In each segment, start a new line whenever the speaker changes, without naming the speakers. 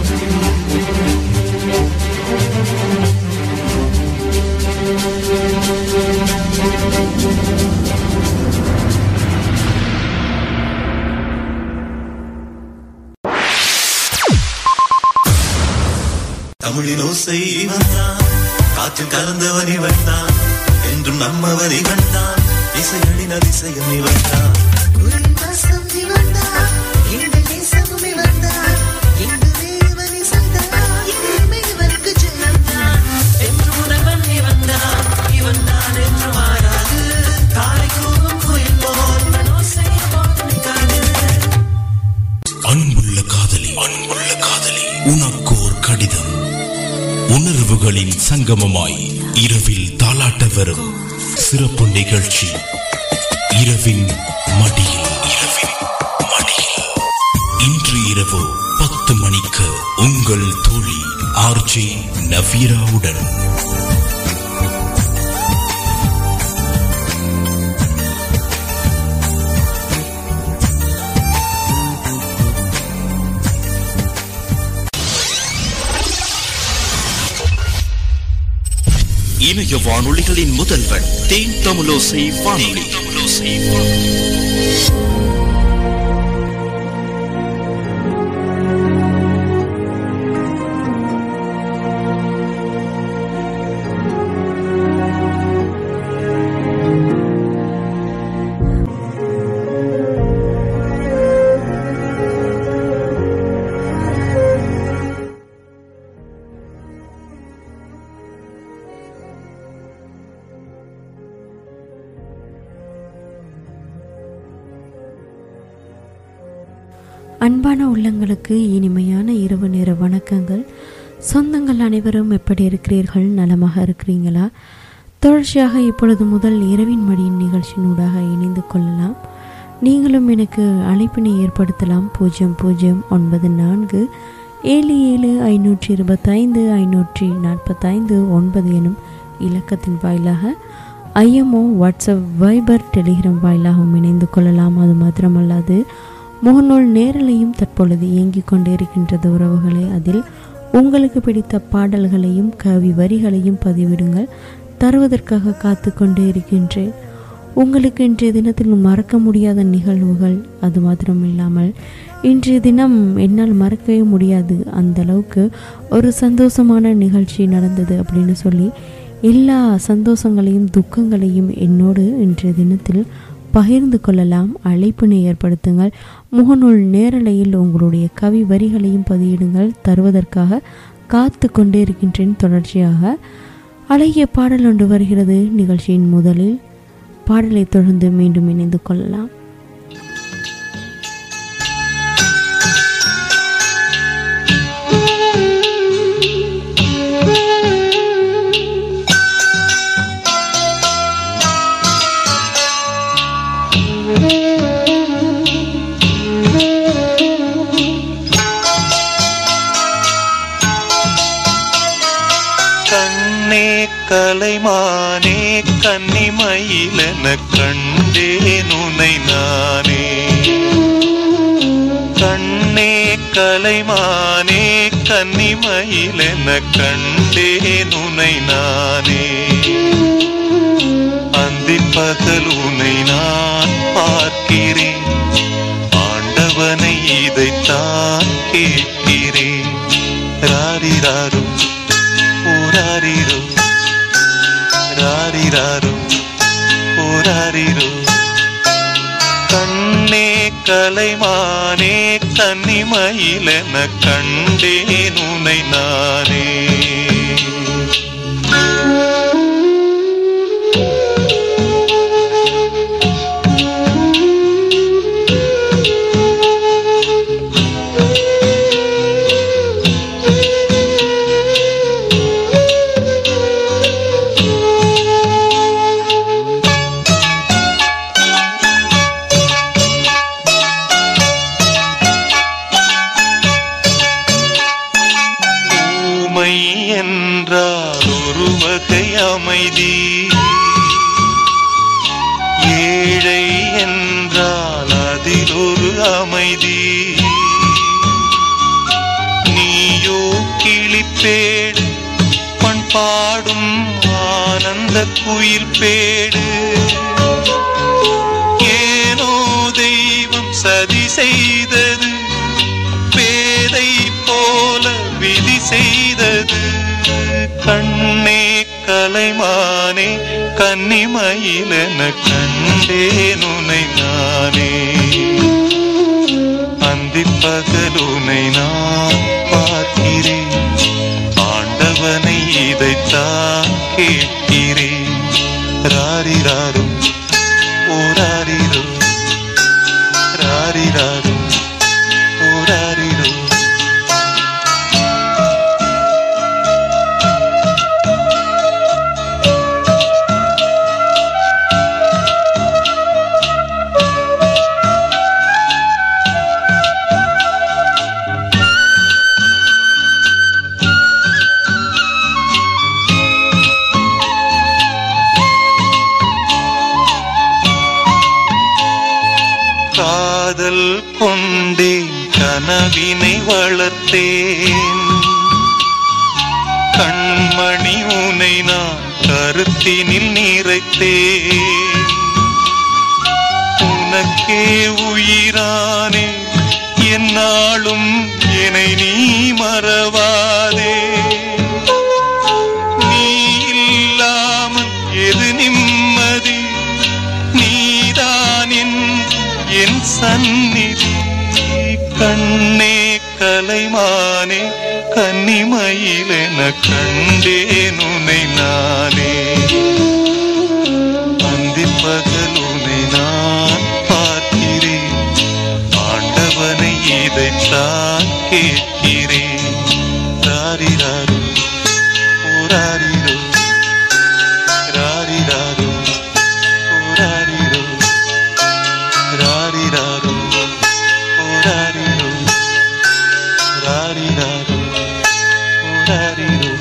தமிழின் ஓசை வந்தான் காற்றில் கலந்தவன் இவன் தான் என்றும் நம்மவன் இவன் தான் இசைகளின் அதிசயம் இவன் தான்
குருவாசம் இவன்தான், எங்கள் தேசமும் இவன்தான், எங்கள் தேவன் இசைதான், இனிமே இவனுக்கு ஜெயம்தான். என்று முதல்வன் இவன்தான், இவன்தான் என்று மாறாது, காலை கூவும் குயில் போல் இவன் ஓசை எப்போதும் காது.
அன்புள்ள காதலி அன்புள்ள காதலி உனக்கு ஒரு கடிதம் உணர்வுகளின் சங்கமமாய் இரவில் தாலாட்ட வரும் சிறப்பு நிகழ்ச்சி இரவின் மடியில் இரவின் மடியில் இன்று இரவு பத்து மணிக்கு உங்கள் தோழி ஆர்ஜே நவீராவுடன்
இணைய வானொலிகளின் முதல்வன் தேன் தமிழோசை வானொலி தமிழோசை வானொலி
அன்பான உள்ளங்களுக்கு இனிமையான இரவு நேர வணக்கங்கள் சொந்தங்கள் அனைவரும் எப்படி இருக்கிறீர்கள் நலமாக இருக்கிறீங்களா தொடர்ச்சியாக இப்பொழுது முதல் இரவின் மடியின் நிகழ்ச்சியினூடாக இணைந்து கொள்ளலாம் நீங்களும் எனக்கு அழைப்பினை ஏற்படுத்தலாம் பூஜ்ஜியம் பூஜ்ஜியம் ஒன்பது நான்கு ஏழு ஏழு ஐநூற்றி இருபத்தைந்து ஐநூற்றி நாற்பத்தைந்து ஒன்பது எனும் இலக்கத்தின் வாயிலாக ஐஎம்ஓ வாட்ஸ்அப் வைபர் டெலிகிராம் வாயிலாகவும் இணைந்து கொள்ளலாம் அது மாத்திரமல்லாது முகநூல் நேரலையும் தற்பொழுது இயங்கிக் கொண்டிருக்கின்றது உறவுகளே அதில் உங்களுக்கு பிடித்த பாடல்களையும் கவி வரிகளையும் பதிவிடுங்கள் தருவதற்காக காத்து கொண்டே இருக்கின்றேன் உங்களுக்கு இன்றைய தினத்தில் மறக்க முடியாத நிகழ்வுகள் அது மாத்திரம் இல்லாமல் இன்றைய தினம் என்னால் மறக்கவே முடியாது அந்த அளவுக்கு ஒரு சந்தோஷமான நிகழ்ச்சி நடந்தது அப்படின்னு சொல்லி எல்லா சந்தோஷங்களையும் துக்கங்களையும் என்னோடு இன்றைய தினத்தில் பகிர்ந்து கொள்ளலாம் அழைப்பினை ஏற்படுத்துங்கள் முகநூல் நேரலையில் உங்களுடைய கவி வரிகளையும் பதியிடுங்கள் தருவதற்காக காத்து கொண்டே இருக்கின்றேன் தொடர்ச்சியாக அழகிய பாடல் ஒன்று வருகிறது நிகழ்ச்சியின் முதலில் பாடலை தொடர்ந்து மீண்டும் இணைந்து கொள்ளலாம்
கண்ணே கலைமானே கன்னிமயிலென கண்டேன் உனை நானே கண்ணே கலைமானே கன்னிமயிலென கண்டேன் உனை நானே அந்திப் பகல் உனை நான் பார்க்கிறேன் ஆண்டவனை இதைத்தான் கேட்கிறேன் ராரிராரும் ஓராரிரோ ராரிராரோ ஓராரிரோ கண்ணே கலைமானே கன்னிமயிலென கண்டேன் உனை நானே ஊமை என்றால் ஒரு வகை அமைதி ஏழை என்றால் அதில் ஒரு அமைதி நீயோ
கிளிப்பேடு பண்பாடும் ஆனந்த குயில் பேடு ஏனோ தெய்வம் சதி செய்தது பேதை போல விதி செய்தது கண்ணே கலைமானே கன்னிமயிலென கண்டேன் உனை நானே அந்தி பகலுனை நான் பார்க்கிறேன் ஆண்டவனை இதைத்தான் கேட்கிறேன் ராரிராரும் ஓராரிரோ ராரிராரும் ஓராரிரோ காதல் கொண்டேன் கனவினை வளர்த்தேன் கண்மணி உனை நான் கருத்தினில் நிறைத்தேன் உனக்கே உயிரானே என்னாலும் என்னை நீ மறவாதே நீ இல்லாமல் எது நிம்மதி நீதான் என்று என் சந்நிதி கண்ணே கலைமானே கன்னிமயிலென கண்டேன் உனை நானே அந்தி பகல் உனை நான் பார்க்கிறேன் ஆண்டவனை இதைத்தான் கேட்கிறேன் ராரிராரு ஓராரிரோ ராரிராரு ஓராரிரோ ராரிராரு ஓராரிரோ ராரிராரு ஓராரிரோ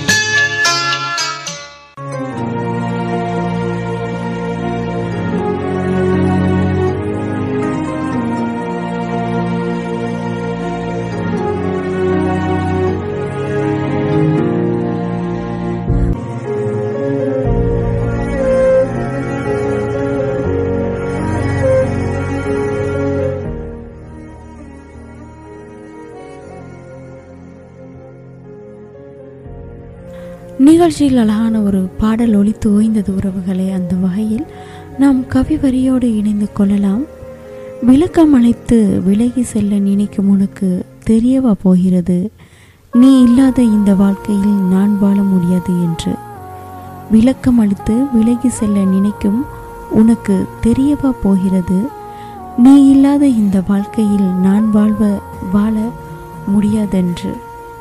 நிகழ்ச்சியில் அழகான ஒரு பாடல் ஒலித்து ஓய்ந்தது உறவுகளே அந்த வகையில் நாம் கவி வரியோடு இணைந்து கொள்ளலாம் விளக்கம் அழைத்து விலகி செல்ல நினைக்கும் உனக்கு தெரியவா போகிறது நீ இல்லாத இந்த வாழ்க்கையில் நான் வாழ முடியாது என்று விளக்கம் அளித்து விலகி செல்ல நினைக்கும் உனக்கு தெரியவா போகிறது நீ இல்லாத இந்த வாழ்க்கையில் நான் வாழ்வ வாழ முடியாதென்று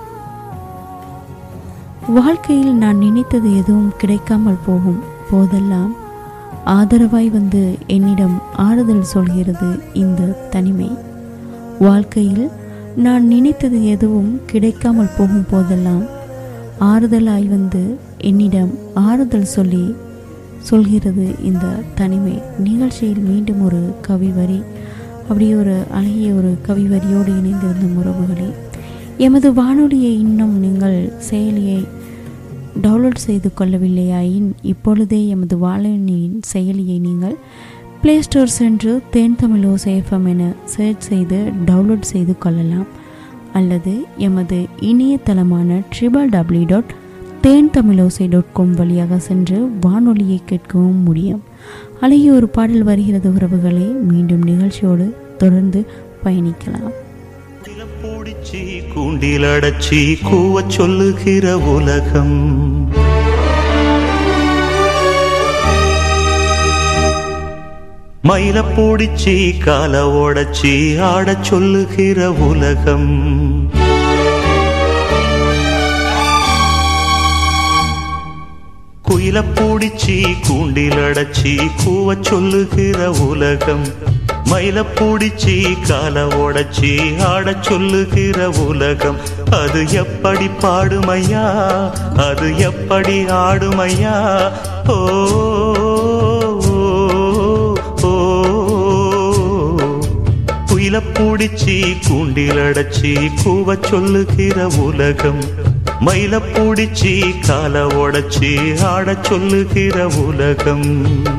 வாழ்க்கையில் நான் நினைத்தது எதுவும் கிடைக்காமல் போகும் போதெல்லாம் ஆதரவாய் வந்து என்னிடம் ஆறுதல் சொல்கிறது இந்த தனிமை வாழ்க்கையில் நான் நினைத்தது எதுவும் கிடைக்காமல் போகும் போதெல்லாம் ஆறுதலாய் வந்து என்னிடம் ஆறுதல் சொல்லி சொல்கிறது இந்த தனிமை நிகழ்ச்சியில் மீண்டும் ஒரு கவி வரி அப்படியே ஒரு அழகிய ஒரு கவி வரியோடு இணைந்திருந்த உறவுகளே எமது வானொலியை இன்னும் நீங்கள் செயலியை டவுன்லோட் செய்து கொள்ளவில்லையாயின் இப்பொழுதே எமது வானொலியின் செயலியை நீங்கள் ப்ளே ஸ்டோர் சென்று தேன் தமிழ் ஓசேஃபம் என சர்ச் செய்து டவுன்லோட் செய்து கொள்ளலாம் அல்லது எமது இணையதளமான triple W dot Then Tamilosai dot com வழியாக சென்று வானொலியை கேட்கவும் முடியும் அழகிய ஒரு பாடல் வருகிறது உறவுகளே மீண்டும் நிகழ்ச்சியோடு தொடர்ந்து பயணிக்கலாம்
பூடிச்சி கூண்டில் அடைச்சி கூவச் சொல்லுகிற உலகம் மயில பூடிச்சி கால ஓடச்சி ஆடச் சொல்லுகிற உலகம் குயில பூடிச்சி கூண்டில் அடைச்சி கூவச் சொல்லுகிற உலகம் மயில பூடிச்சி கால ஓடச்சி ஆடச் சொல்லுகிற உலகம் அது எப்படி பாடுமையா அது எப்படி ஆடுமையா ஓ ஓ, ஓ. குயில பூடிச்சி கூண்டில் அடைச்சி கூவச் சொல்லுகிற உலகம் மயில பூடிச்சி கால உடைச்சி ஆடச் சொல்லுகிற உலகம்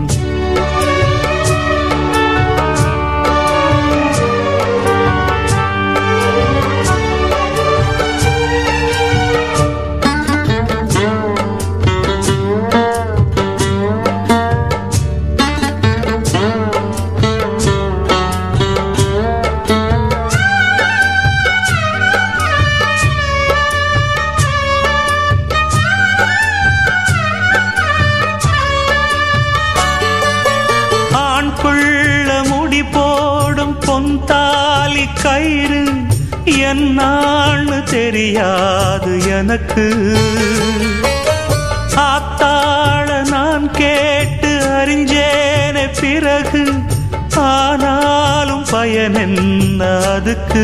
ஆண் பிள்ள முடி போடும் பொன் தாலி கயிறு என்னான்னு தெரியாது எனக்கு ஆத்தாள நான் கேட்டு அறிஞ்சேனே பிறகு ஆனாலும் பயன் என்ன அதுக்கு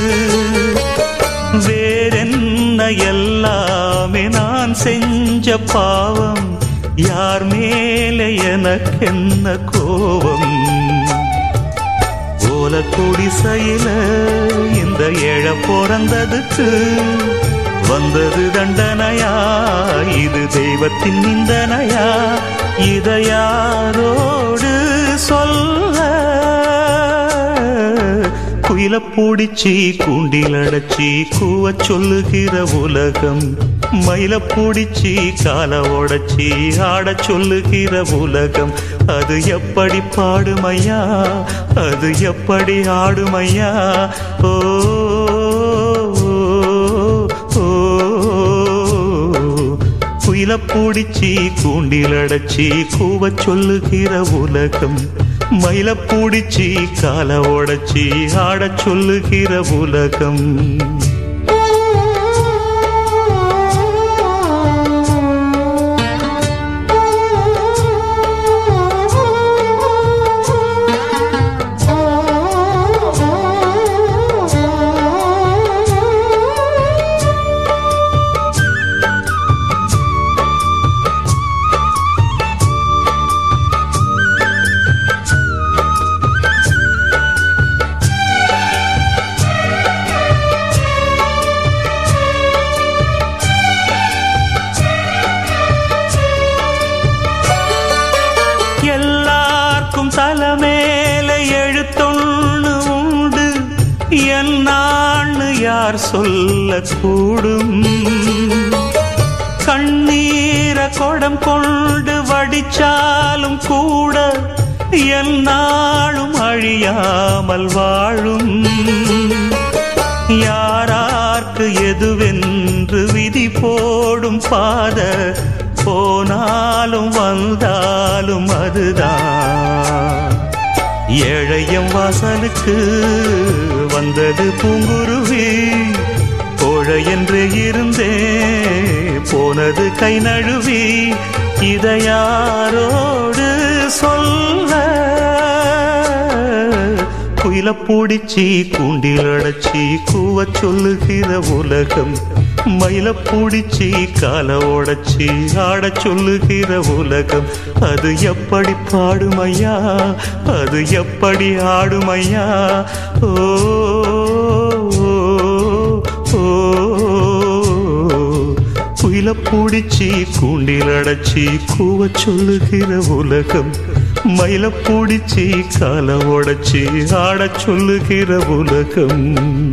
வேறென்ன எல்லாமே நான் செஞ்ச பாவம் யார் மேலே எனக்கென்ன கோபம் ஓல குடிசையில இந்த ஏழ பிறந்ததுக்கு வந்தது தண்டனையா இது தெய்வத்தின் நிந்தனையா இதை யாரோடு சொல்ல குயில பூடிச்சி கூண்டில் அடைச்சி கூவச் சொல்லுகிற உலகம் மயில பூடிச்சி கால உடைச்சி ஆடச் சொல்லுகிற உலகம் அது எப்படி பாடுமையா அது எப்படி ஆடுமையா ஓ ஓ, ஓ குயில பூடிச்சி கூண்டில் அடைச்சி கூவச் சொல்லுகிற உலகம் மயில பூடிச்சி கால உடைச்சி ஆடச் சொல்லுகிற உலகம் எல்லாருக்கும் தலைமேல எழுத்தொன்னு உண்டு என்னான்னு யார் சொல்லக்கூடும் கண்ணீர கொடம் கொண்டு வடிச்சாலும் கூட என்னாலும் அழியாமல் வாழும் யாரார்க்கு எதுவென்று விதி போடும் பாத போனாலும் வந்தாலும் அதுதான் ஏழையம் வாசலுக்கு வந்தது பூங்குருவி கோழை என்று இருந்தே போனது கை நழுவி இதை யாரோடு சொல்ல குயில பூடிச்சி கூண்டில் அடைச்சி கூவச் சொல்லுகிற உலகம் மயில பூடிச்சி கால உடைச்சி ஆடச் சொல்லுகிற உலகம் அது எப்படி பாடுமையா அது எப்படி ஆடுமையா ஓ ஓ, ஓ குயில பூடிச்சி கூண்டில் அடைச்சி கூவச் சொல்லுகிற உலகம் மயில பூடிச்சி கால உடைச்சி ஆடச் சொல்லுகிற உலகம்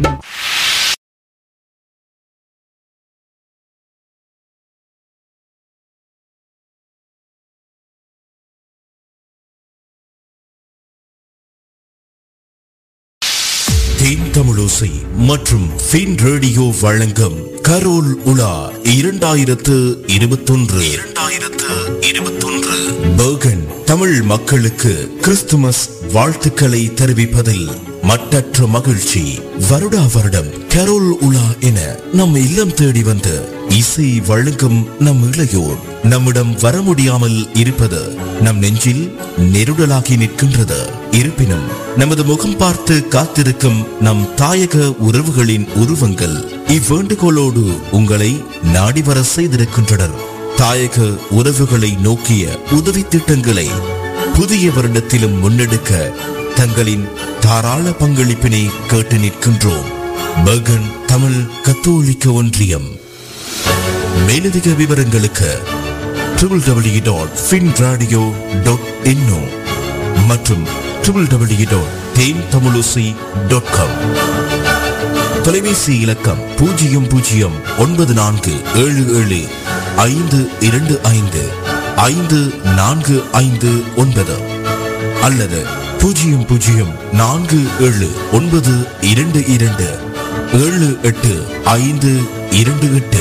தேன் தமிழோசை மற்றும் ஃபின் ரேடியோ வழங்கும் கரோல் உலா இரண்டாயிரத்து இருபத்தொன்று இரண்டாயிரத்து இருபத்தொன்று பேர்கன் தமிழ் மக்களுக்கு கிறிஸ்துமஸ் வாழ்த்துக்களை தெரிவிப்பதில் மட்டற்ற மகிழ்ச்சி வருடா வருடம் கரோல் உலா என நம் இல்லம் தேடி வந்து இசை வழங்கும் நம் இளையோர் நம்மிடம் வர முடியாமல் இருப்பது நம் நெஞ்சில் நெருடலாகி நிற்கின்றது இருப்பினும் நமது முகம் பார்த்து காத்திருக்கும் நம் தாயக உறவுகளின் உருவங்கள் இவ்வேண்டுகோளோடு உங்களை நாடி வர செய்திருக்கின்றனர் தாயக உறவுகளை நோக்கிய உதவி திட்டங்களை புதிய வருடத்திலும் முன்னெடுக்க தங்களின் தாராள பங்களிப்பினை கேட்டு நிற்கின்றோம் பர்கன் தமிழ் கத்தோலிக்க ஒன்றியம் மேலதிக விவரங்களுக்கு triple W dot fin radio dot info மற்றும் triple W dot Then Tamilosai dot com தொலைபேசி இலக்கம் பூஜ்ஜியம் பூஜ்ஜியம் ஒன்பது நான்கு ஏழு ஏழு ஐந்து இரண்டு ஐந்து ஐந்து நான்கு ஐந்து ஒன்பது அல்லது பூஜ்ஜியம் பூஜ்ஜியம் நான்கு ஏழு ஒன்பது இரண்டு இரண்டு ஏழு எட்டு ஐந்து இரண்டு எட்டு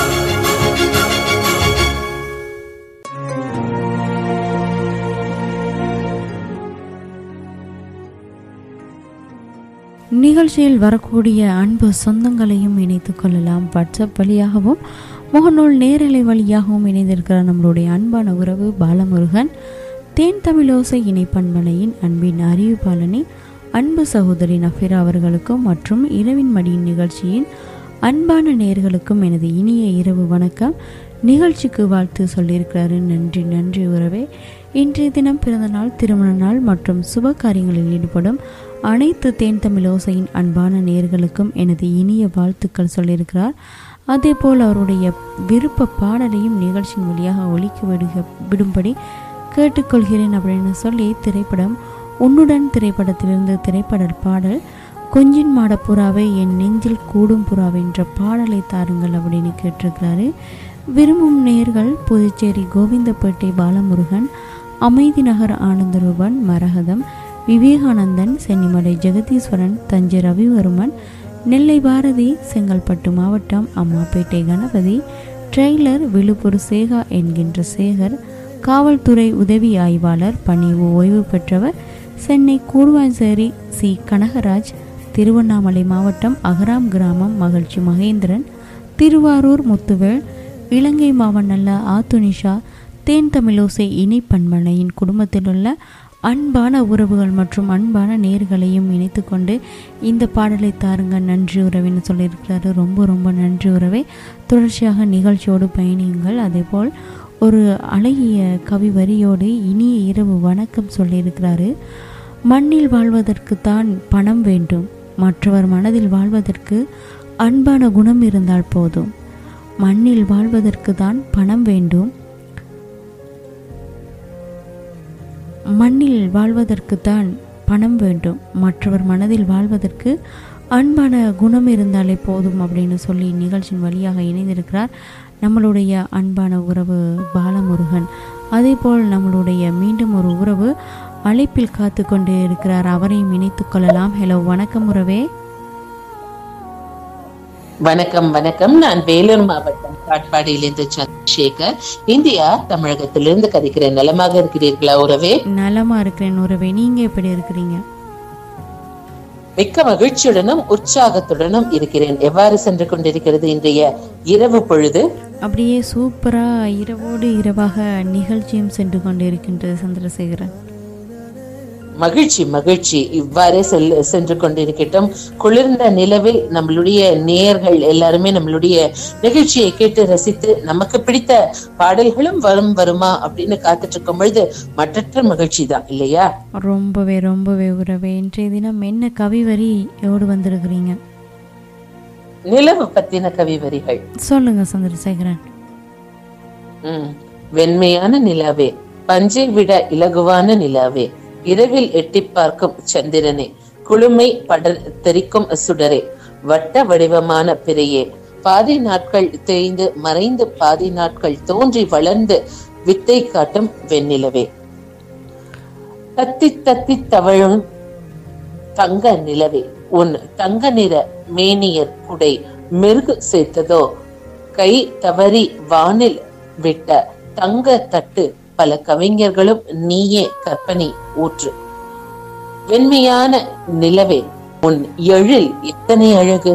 நிகழ்ச்சியில் வரக்கூடிய அன்பு சொந்தங்களையும் இணைத்துக் கொள்ளலாம் வாட்ஸ்அப் வழியாகவும் முகநூல் நேரலை வழியாகவும் இணைந்திருக்கிற நம்மளுடைய அன்பான உறவு பாலமுருகன் தேன் தமிழோசை இணைப்பண்பனையின் அன்பின் அறிவிப்பாளனி அன்பு சகோதரி நஃபிரா அவர்களுக்கும் மற்றும் இரவின் மடியின் நிகழ்ச்சியின் அன்பான நேயர்களுக்கும் எனது இனிய இரவு வணக்கம் நிகழ்ச்சிக்கு வாழ்த்து சொல்லியிருக்கிறாரு நன்றி நன்றி உறவே இன்றைய தினம் பிறந்த நாள் திருமண நாள் மற்றும் சுப காரியங்களில் ஈடுபடும் அனைத்து தேன் தமிழ் ஓசையின் அன்பான நேயர்களுக்கும் எனது இனிய வாழ்த்துக்கள் சொல்லியிருக்கிறார் அதேபோல் அவருடைய விருப்ப பாடலையும் நிகழ்ச்சியின் வழியாக ஒலிக்க விடுக விடும்படி கேட்டுக்கொள்கிறேன் அப்படின்னு சொல்லி திரைப்படம் உன்னுடன் திரைப்படத்திலிருந்து திரைப்பட பாடல் கொஞ்சின் மாட புறாவை என் நெஞ்சில் கூடும் புறாவை என்ற பாடலை தாருங்கள் அப்படின்னு கேட்டிருக்கிறாரு விரும்பும் நேர்கள் புதுச்சேரி கோவிந்தப்பேட்டை பாலமுருகன் அமைதி நகர் ஆனந்தரூபன் மரகதம் விவேகானந்தன் சென்னிமலை ஜெகதீஸ்வரன் தஞ்சை ரவிவர்மன் நெல்லை பாரதி செங்கல்பட்டு மாவட்டம் அம்மாப்பேட்டை கணபதி ட்ரெய்லர் விழுப்புர் சேகா என்கின்ற சேகர் காவல்துறை உதவி ஆய்வாளர் பணி ஓய்வு பெற்றவர் சென்னை கூடுவாஞ்சேரி சி கனகராஜ் திருவண்ணாமலை மாவட்டம் அகராம் கிராமம் மகிழ்ச்சி மகேந்திரன் திருவாரூர் முத்துவேல் இலங்கை மாவட்டல்ல ஆத்துனிஷா தேன் தமிழோசை இணை பண்பனையின் குடும்பத்திலுள்ள அன்பான உறவுகள் மற்றும் அன்பான நேர்களையும் இணைத்து கொண்டு இந்த பாடலை தாருங்க நன்றி உறவின்னு சொல்லியிருக்கிறாரு ரொம்ப ரொம்ப நன்றி உறவே தொடர்ச்சியாக நிகழ்ச்சியோடு பயணியுங்கள் அதேபோல் ஒரு அழகிய கவி வரியோடு இனிய இரவு வணக்கம் சொல்லியிருக்கிறாரு மண்ணில் வாழ்வதற்கு தான் பணம் வேண்டும் மற்றவர் மனதில் வாழ்வதற்கு அன்பான குணம் இருந்தால் போதும் மண்ணில் வாழ்வதற்கு தான் பணம் வேண்டும் மண்ணில் வாழ்வதற்கு தான் பணம் வேண்டும் மற்றவர் மனதில் வாழ்வதற்கு அன்பான குணம் இருந்தாலே போதும் அப்படின்னு சொல்லி நிகழ்ச்சியின் வழியாக இணைந்திருக்கிறார் நம்மளுடைய அன்பான உறவு பாலமுருகன் அதேபோல் நம்மளுடைய மீண்டும் ஒரு உறவு அழைப்பில் காத்து கொண்டு இருக்கிறார் அவரையும் இணைத்துக் கொள்ளலாம் ஹலோ வணக்கம் உறவே
வணக்கம் வணக்கம் நான் வேலூர் மாவட்டம் காட்பாடியிலிருந்து சந்திரசேகர் இந்தியா தமிழகத்திலிருந்து கதைக்கிறேன் நலமாக இருக்கிறீர்களா உறவே
நலமா இருக்கிறேன் உறவே நீங்க எப்படி இருக்கிறீங்க
மிக்க மகிழ்ச்சியுடனும் உற்சாகத்துடனும் இருக்கிறேன் எவ்வாறு சென்று கொண்டிருக்கிறது இன்றைய இரவு பொழுது
அப்படியே சூப்பரா இரவோடு இரவாக நிகழ்ச்சியும் சென்று கொண்டிருக்கின்றது சந்திரசேகரன்
மகிழ்ச்சி மகிழ்ச்சி இவ்வாறே செல் சென்று கொண்டிருக்கட்டும் குளிர்ந்த நிலவில் நம்மளுடைய நேயர்கள் எல்லாருமே நம்மளுடைய நிகழ்ச்சியை கேட்டு ரசித்து நமக்கு பிடித்த பாடல்களும் வரும் வருமா அப்படின்னு காத்துட்டு இருக்கும் பொழுது மற்றற்ற மகிழ்ச்சி தான் இல்லையா
ரொம்பவே ரொம்பவே உறவே இன்றைய தினம் என்ன கவி வரியோடு வந்திருக்கிறீங்க
நிலவு பத்தின கவி வரிகள்
சொல்லுங்க சந்திரசேகரன்
ம். வெண்மையான நிலாவே பஞ்சை விட இலகுவான நிலாவே இரவில் எட்டி பார்க்கும் சந்திரனே குளுமை படர் தெரிக்கும் சுடரே வட்ட வடிவமான பிறையே பாதி நாட்கள் தேய்ந்து மறைந்து பாதி நாட்கள் தோன்றி வளர்ந்து வித்தை காட்டும் வெண்ணிலவே தத்தி தத்தி தவழும் தங்க நிலவே உன் தங்க நிற மேனியர் குடை மெருகு சேர்த்ததோ கை தவறி வானில் விட்ட தங்க தட்டு பல கவிஞர்களும் நீயே கற்பனை ஊற்று வெண்மையான நிலவே உன் எழில் எத்தனை அழகு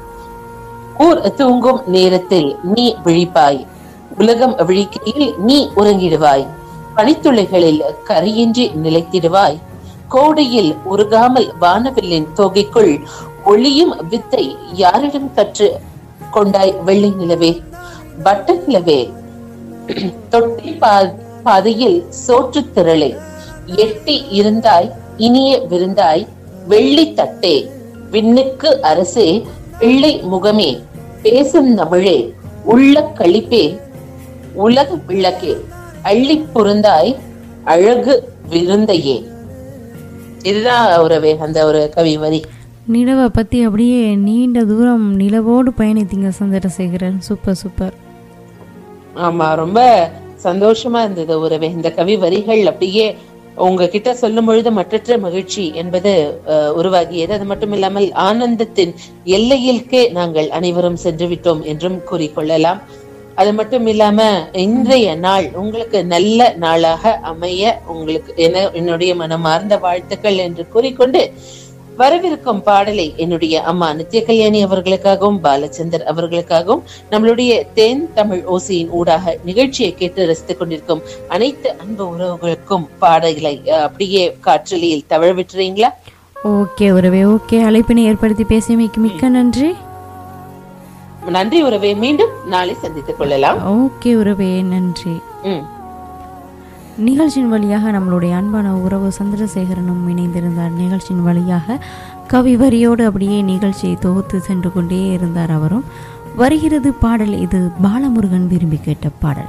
ஊர் தூங்கும் நேரத்தில் நீ விழிப்பாய் உலகம் விழிக்கையில் நீ உறங்கிடுவாய் பனித்துளிகளில் கரையின்றி நிலைத்திடுவாய் கோடையில் உருகாமல் வானவில்லின் தொகைக்குள் ஒளியும் வித்தை யாரிடம் கற்று கொண்டாய் வெள்ளை நிலவே வட்ட நிலவே தொட்டி பா- பாதையில் சோற்று திரளே எட்டி இருந்தாய் இனிய விருந்தாய் வெள்ளி தட்டே விண்ணுக்கு அரசே வெள்ளை முகமே பேசும் தமிழே உள்ள களிப்பே உலக விளக்கே அள்ளி பொருந்தாய் அழகு விருந்தையே இதுதான் உறவே அந்த ஒரு கவி வரி
நிலவை பற்றி அப்படியே நீண்ட தூரம் நிலவோடு பயணித்தீங்க சந்திரசேகரன் சூப்பர் சூப்பர்
ஆமா ரொம்ப சந்தோஷமா இருந்தது உறவே இந்த கவி வரிகள் அப்படியே உங்ககிட்ட சொல்லும் பொழுது மற்றற்ற மகிழ்ச்சி என்பது அஹ், உருவாகியது அது மட்டும் இல்லாமல் ஆனந்தத்தின் எல்லையிற்கே நாங்கள் அனைவரும் சென்று விட்டோம் என்றும் கூறிக்கொள்ளலாம் அது மட்டும் இல்லாம இன்றைய நாள் உங்களுக்கு நல்ல நாளாக அமைய உங்களுக்கு என என்னுடைய மனமார்ந்த வாழ்த்துக்கள் என்று கூறிக்கொண்டு வரவிருக்கும் பாடலை என்னுடைய அம்மா நித்ய கல்யாணி அவர்களுக்காகவும் பாலச்சந்தர் அவர்களுக்காகவும் நம்மளுடைய தென் தமிழ் ஓசையின் ஊடாக நிகழ்ச்சியை கேட்டு ரசித்துக் கொண்டிருக்கும் அனைத்து அன்பு உறவுகளுக்கும் பாடலை அஹ், அப்படியே காற்றலியில் தவழ விட்டுறீங்களா
ஓகே உறவே ஓகே அழைப்பினை ஏற்படுத்தி பேசியமைக்கு மிக்க நன்றி
நன்றி உறவே மீண்டும் நாளை சந்தித்துக் கொள்ளலாம்
ஓகே உறவே நன்றி
ம்
நிகழ்ச்சியின் வழியாக நம்மளுடைய அன்பான உறவு சந்திரசேகரனும் இணைந்திருந்தார் நிகழ்ச்சியின் வழியாக கவி வரியோடு அப்படியே நிகழ்ச்சியை தொகுத்து சென்று கொண்டே இருந்தார் அவரும் வருகிறது பாடல் இது பாலமுருகன் விரும்பி கேட்ட பாடல்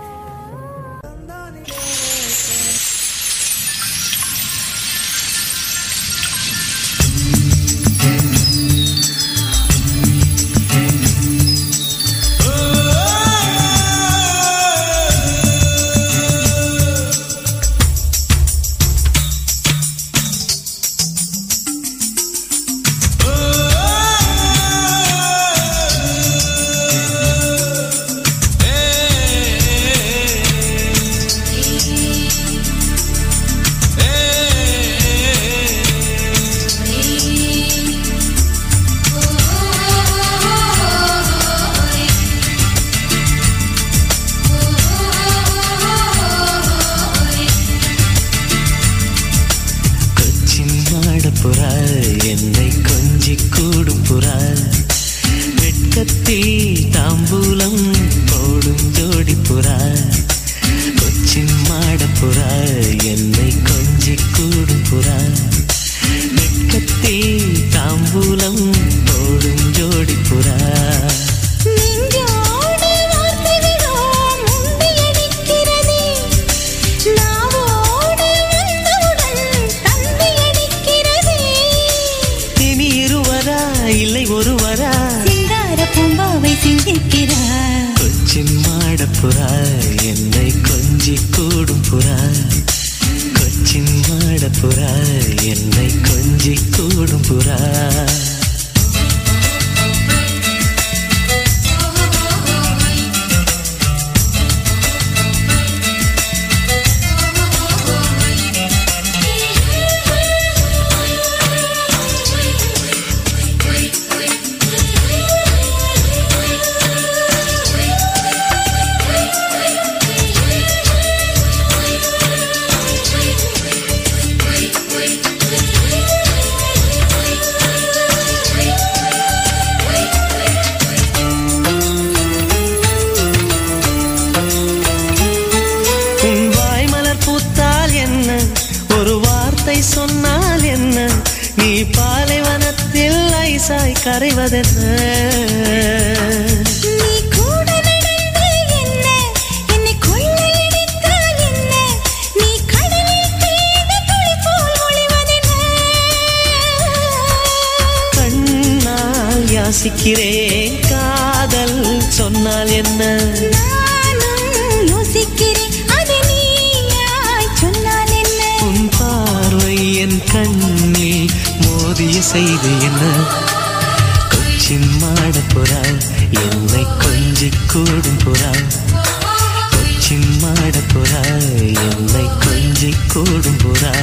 கொச்சின் மாடப்புறா என்னை கொஞ்சி கூடும் புறா வெட்கத்தில் தாம்பூலம் போடும் ஜோடி புறா கொச்சின் மாடப்புறா என்னை கொஞ்சி கூடும் புறா வெட்கத்தில் தாம்பூலம் போடும் ஜோடி புறா
நெஞ்சோடு வார்த்தை விடும் முந்தியடிக்கிறதே நாவோடு வந்தவுடன் தந்தியடிக்கிறதே
இனி இருவரா இல்லை ஒருவரா
சிங்கார பூம்பாவை சிந்திக்கிறார்
கொச்சின் மாடப்புறா என்னை கொஞ்சி கூடும் புறா கொச்சின் மாடப்புறா என்னை கொஞ்சி கூடும் புறா உன் வாய் மலர் பூத்தால் என்ன ஒரு வார்த்தை சொன்னால் என்ன நீ பாலைவனத்தில் ஐசாய் கரைவதென்ன
நீ கூட நடந்து என்ன என்னை கொள்ளையடித்தால் என்ன நீ கடலில் பெய்த துளி போல் ஒளிவதென்ன
கண்ணால் யாசிக்கிறேன் காதல் சொன்னால் என்ன
நானும் யோசிக்கிறேன் அது நீயாய் சொன்னால் என்ன
உன் பார்வை என் கண்ணில் மோதிய செய்தி என்ன கொச்சின் மாடப்புறா என்னை கொஞ்சி கூடும் புறா கொச்சின் மாடப்புறா என்னை கொஞ்சி கூடும் புறா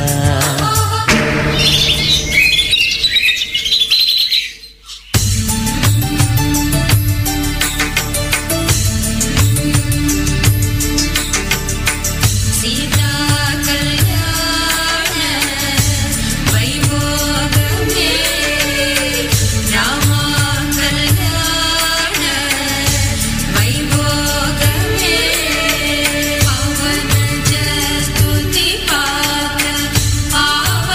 சீதா கல்யாண வைபோகமே ராமா கல்யாண வைபோகமே பவன ஜஸ்துதி பாத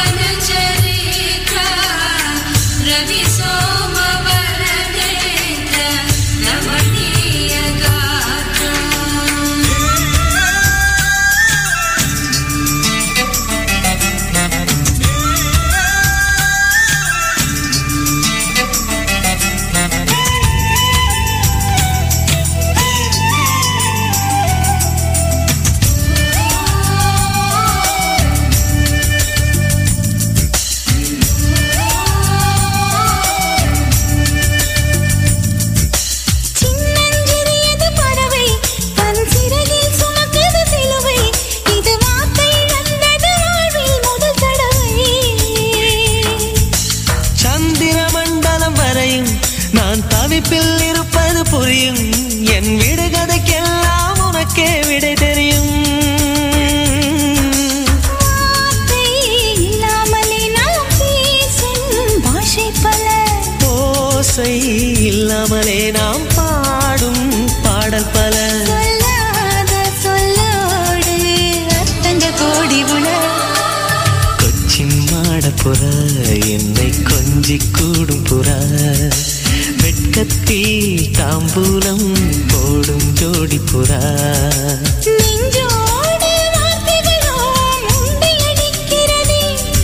தாம்பூலம் போடும் ஜோடி புறா
நெஞ்சோடு வார்த்தைகளோ முண்டியடிக்கிறதே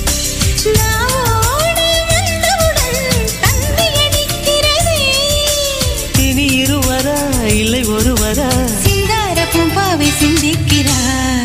நாவோடு வந்தவுடன் தந்தியடிக்கிறதே
இனி இருவரா இல்லை ஒருவரா
சிங்கார பூம்பாவை சிந்திக்கிறார்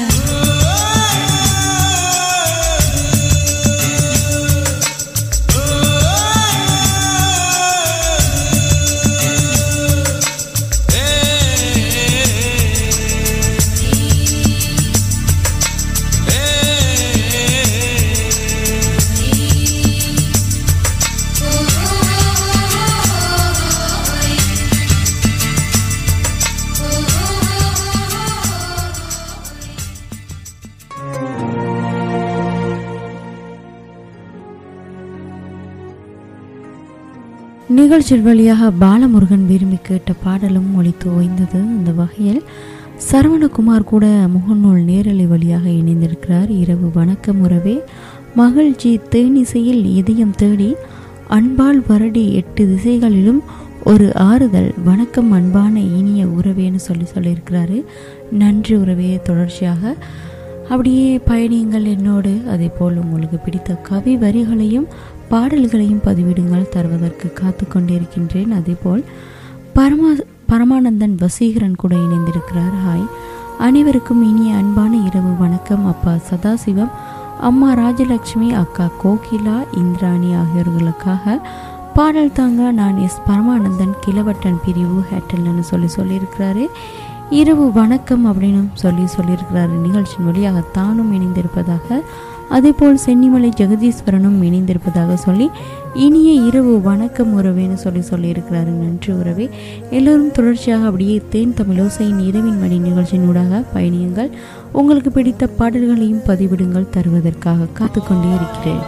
நிகழ்ச்சியின் வழியாக பாலமுருகன் விரும்பி கேட்ட பாடலும் ஒலித்து ஓய்ந்தது அந்த வகையில் சரவணகுமார் கூட முகநூல் நேரலை வழியாக இணைந்திருக்கிறார் இரவு வணக்கம் உறவே மகிழ்ச்சி தேனிசையில் இதயம் தேடி அன்பால் வருடி எட்டு திசைகளிலும் ஒரு ஆறுதல் வணக்கம் அன்பான இனிய உறவேன்னு சொல்லி சொல்லியிருக்கிறாரு நன்றி உறவே தொடர்ச்சியாக அப்படியே பயணியுங்கள் என்னோடு அதேபோல் உங்களுக்கு பிடித்த கவி வரிகளையும் பாடல்களையும் பதிவிடுங்கள் தருவதற்கு காத்து கொண்டிருக்கின்றேன் அதேபோல் பரமா பரமானந்தன் வசீகரன் கூட இணைந்திருக்கிறார் ஹாய் அனைவருக்கும் இனிய அன்பான இரவு வணக்கம் அப்பா சதாசிவம் அம்மா ராஜலட்சுமி அக்கா கோகிலா இந்திராணி ஆகியோர்களுக்காக பாடல் தாங்க நான் எஸ் பரமானந்தன் கிளவட்டன் பிரிவு ஹேட்டல்னு சொல்லி சொல்லியிருக்கிறாரு இரவு வணக்கம் அப்படின்னு சொல்லி சொல்லியிருக்கிறாரு நிகழ்ச்சியின் வழியாக தானும் இணைந்திருப்பதாக அதேபோல் சென்னிமலை ஜெகதீஸ்வரனும் இணைந்திருப்பதாக சொல்லி இனிய இரவு வணக்கம் உறவேன்னு சொல்லி சொல்லியிருக்கிறாரு நன்றி உறவே எல்லோரும் தொடர்ச்சியாக அப்படியே தேன் தமிழோசையின் இரவின் மணி நிகழ்ச்சியினூடாக பயணியுங்கள் உங்களுக்கு பிடித்த பாடல்களையும் பதிவிடுங்கள் தருவதற்காக காத்துக்கொண்டே இருக்கிறேன்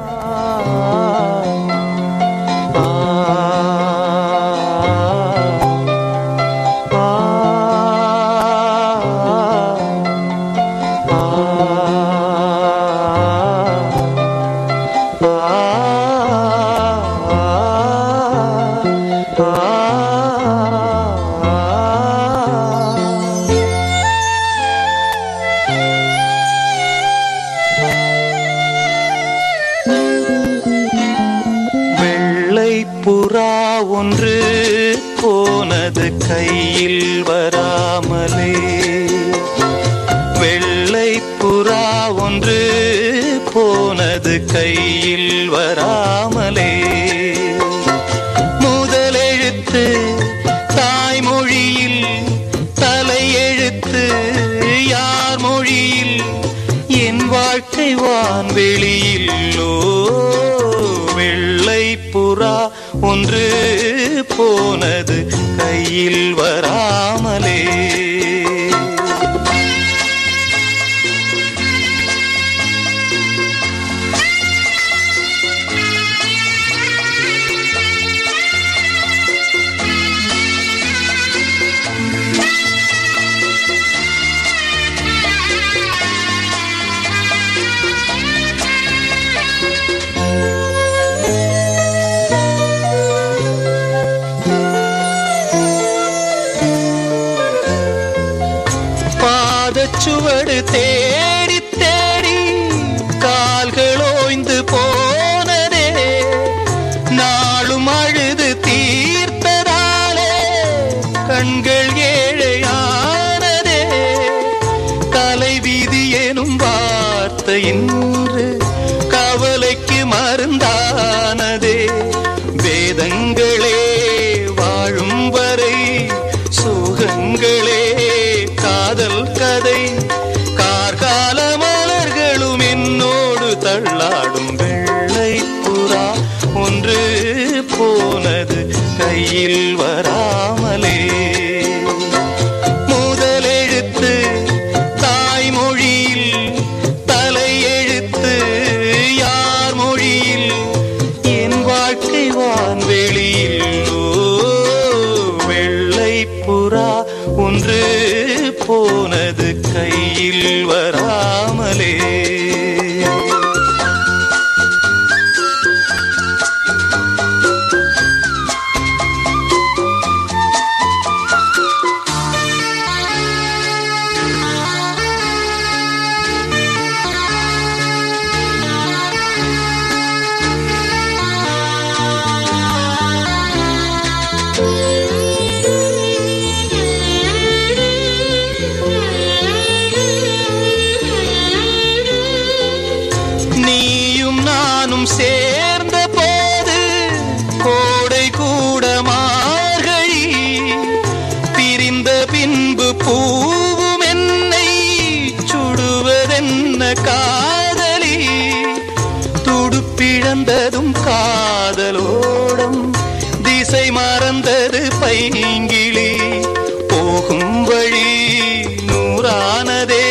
வெள்ளை புறா ஒன்று போனது கையில் வராமலே வெள்ளை புறா ஒன்று போனது கையில் வராமலே முதலெழுத்து தாய்மொழியில் தலையெழுத்து யார் மொழியில் என் வாழ்க்கை வான்வெளியில்லோ வெள்ளை புறா ஒன்று போனது கையில் வராமலே பாதச்சுவடு தேடி தேடி கால்கள் ஓய்ந்து போனதே நாளும் அழுது தீர்த்ததாலே கண்கள் ஏழையானதே தலைவிதி எனும் வார்த்தை இன்று கவலைக்கு மருந்தானதே வேதங்களே வாழும் வரை சுகங்களே காதல் கதை கார்கால மலர்களும் என்னோடு தள்ளாடும் வெள்ளை புறா ஒன்று போனது கையில் வராமலே முதலெழுத்து தாய்மொழியில் தலையெழுத்து யார் மொழியில் என் வாழ்க்கை வான்வெளியில் ஓ, வெள்ளை புறா ஒன்று போனது கையில் வராமலே நாமும் சேர்ந்த போது கோடை கூட மார்கழி பிரிந்த பின்பு பூவும் என்னை சுடுவதென்ன காதலி துடுப்பிழந்ததும் காதலோடம் திசை மறந்தது பைங்கிளி போகும் வழி நூறானதே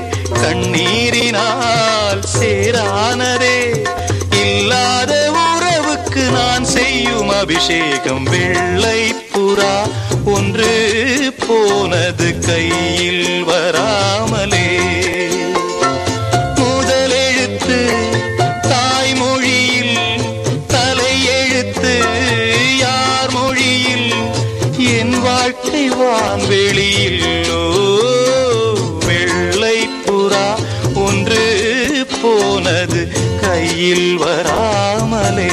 கண்ணீரினால் சேரானதே இல்லாத உறவுக்கு நான் செய்யும் அபிஷேகம் வெள்ளை புறா ஒன்று போனது கையில் வராமலே முதலெழுத்து தாய்மொழியில் தலையெழுத்து யார் மொழியில் என் வாழ்க்கை வான்வெளியில் ஓ, வெள்ளை புறா ஒன்று போனது கையில் வராமலே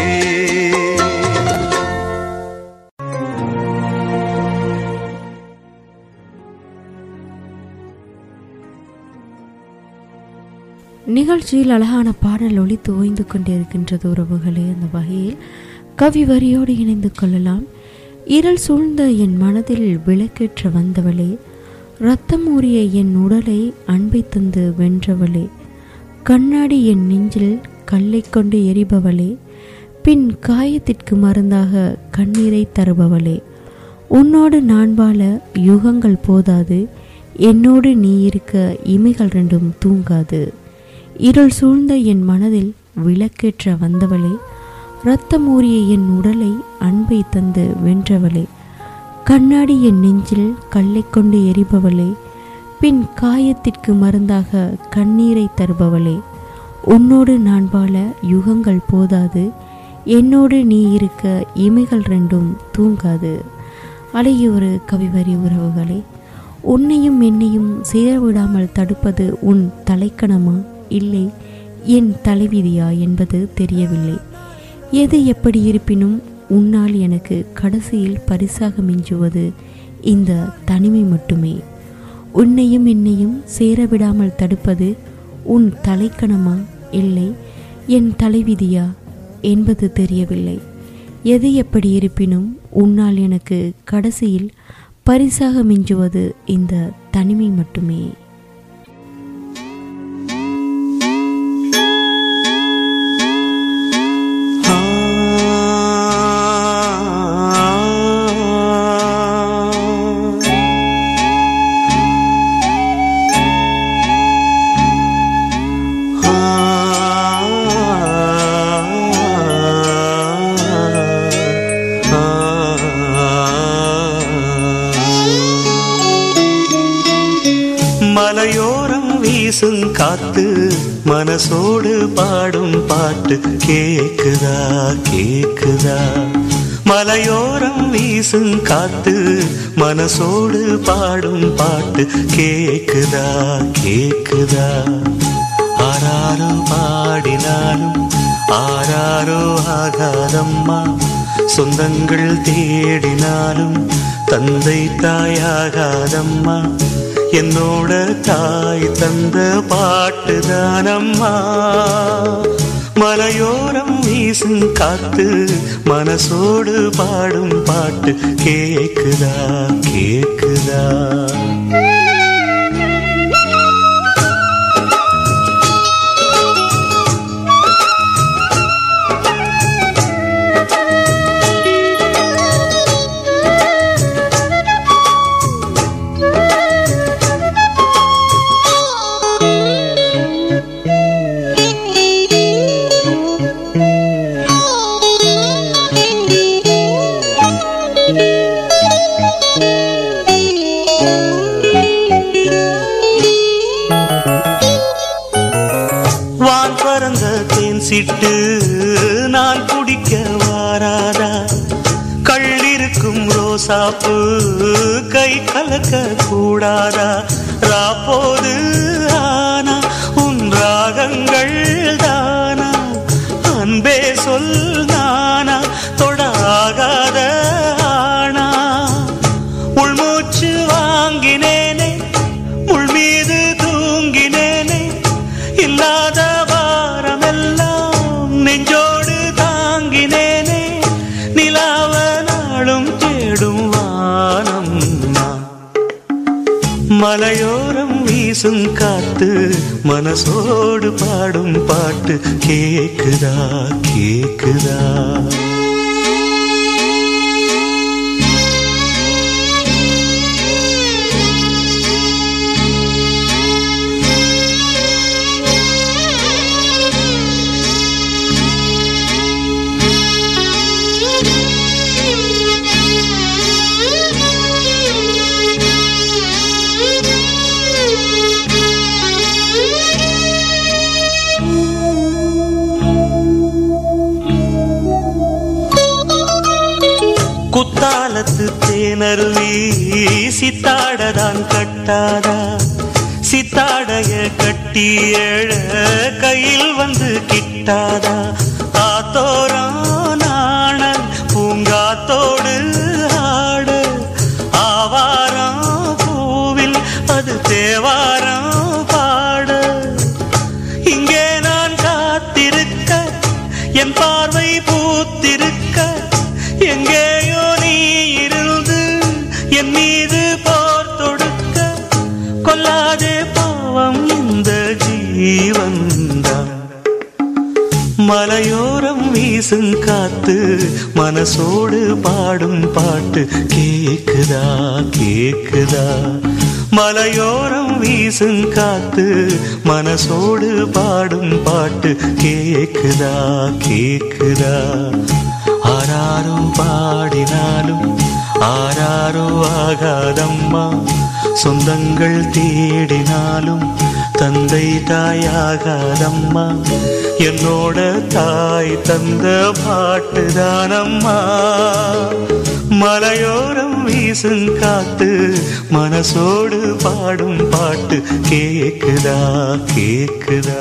நிகழ்ச்சியில் அழகான பாடல் ஒளித்து ஓய்ந்து கொண்டிருக்கின்றது உறவுகளே அந்த வகையில் கவி வரியோடு இணைந்து கொள்ளலாம் இருள் சூழ்ந்த என் மனதில் விளக்கேற்ற வந்தவளே ரத்தம் ஊறிய என் உடலை அன்பை தந்து வென்றவளே கண்ணாடி என் நெஞ்சில் கல்லை கொண்டு எரிபவளே பின் காயத்திற்கு மருந்தாக கண்ணீரை தருபவளே உன்னோடு நான் வாழ யுகங்கள் போதாது என்னோடு நீ இருக்க இமைகள் ரெண்டும் தூங்காது இருள் சூழ்ந்த என் மனதில் விளக்கேற்ற வந்தவளே இரத்தம் ஊறிய என் உடலை அன்பை தந்து வென்றவளே கண்ணாடி என் நெஞ்சில் கல்லை கொண்டு எரிபவளே பின் காயத்திற்கு மருந்தாக கண்ணீரை தருபவளே உன்னோடு நான் வாழ யுகங்கள் போதாது என்னோடு நீ இருக்க இமைகள் ரெண்டும் தூங்காது அழகிய ஒரு கவிவரி உறவுகளே உன்னையும் என்னையும் சேரவிடாமல் தடுப்பது உன் தலைக்கணமா இல்லை என் தலைவிதியா என்பது தெரியவில்லை எது எப்படி இருப்பினும் உன்னால் எனக்கு கடைசியில் பரிசாக மிஞ்சுவது இந்த தனிமை மட்டுமே உன்னையும் என்னையும் சேரவிடாமல் தடுப்பது உன் தலைக்கணமா இல்லை என் தலைவிதியா என்பது தெரியவில்லை எது எப்படி இருப்பினும் உன்னால் எனக்கு கடைசியில் பரிசாக மிஞ்சுவது இந்த தனிமை மட்டுமே
மலையோரம் வீசும் காத்து மனசோடு பாடும் பாட்டு கேக்குதா கேக்குதா மலையோரம் வீசும் காத்து மனசோடு பாடும் பாட்டு கேக்குதா கேக்குதா ஆராரோ பாடினாலும் ஆராரோ ஆகாதம்மா சொந்தங்கள் தேடினாலும் தந்தை தாயாகாதம்மா என்னோட தாய் தந்த பாட்டுதானம்மா மலையோரம் வீசும் காத்து மனசோடு பாடும் பாட்டு கேக்குதா கேக்குதா வான் பறந்த தேன் சிட்டு நான் குடிக்க வாராதா கள்ளிருக்கும் ரோசாப்பு கை கலக்க கூடாதா ராப்போது ஆனா உன் ராகங்கள் தானா அன்பே சொல் நானா தொடாகாத ஆனா உள்மூச்சு வாங்கினேனே முள் மீது தூங்கினேனே இல்லாத வாரமெல்லாம் நெஞ்சோடு மலையோரம் வீசும் காத்து மனசோடு பாடும் பாட்டு கேக்குதா கேக்குதா குத்தாலத்து தேனருவி சித்தாடதான் கட்டாதா சித்தாடைய கட்டி எழ கையில் வந்து கிட்டாதா ஆத்தோரம் நாணல் பூங்காத்தோடு ஆட ஆவாரம் பூவில் அது தேவாரம் பாட இங்கே நான் காத்திருக்க என் பார்வை பூத்திருக்க எங்கேயோ நீ இருந்து என் மீது போர் தொடுக்க கொல்லாதே பாவம் இந்த ஜீவன்தான் மலையோரம் வீசும் காத்து மனசோடு பாடும் பாட்டு கேக்குதா கேக்குதா மலையோரம் வீசும் காத்து மனசோடு பாடும் பாட்டு கேக்குதா கேக்குதா ஆராரோ பாடினாலும் ஆராரோ ஆகாதம்மா சொந்தங்கள் தேடினாலும் தந்தை தாயாகாதம்மா என்னோட தாய் தந்த பாட்டுதானம்மா மலையோரம் வீசும் காத்து மனசோடு பாடும் பாட்டு கேக்குதா கேக்குதா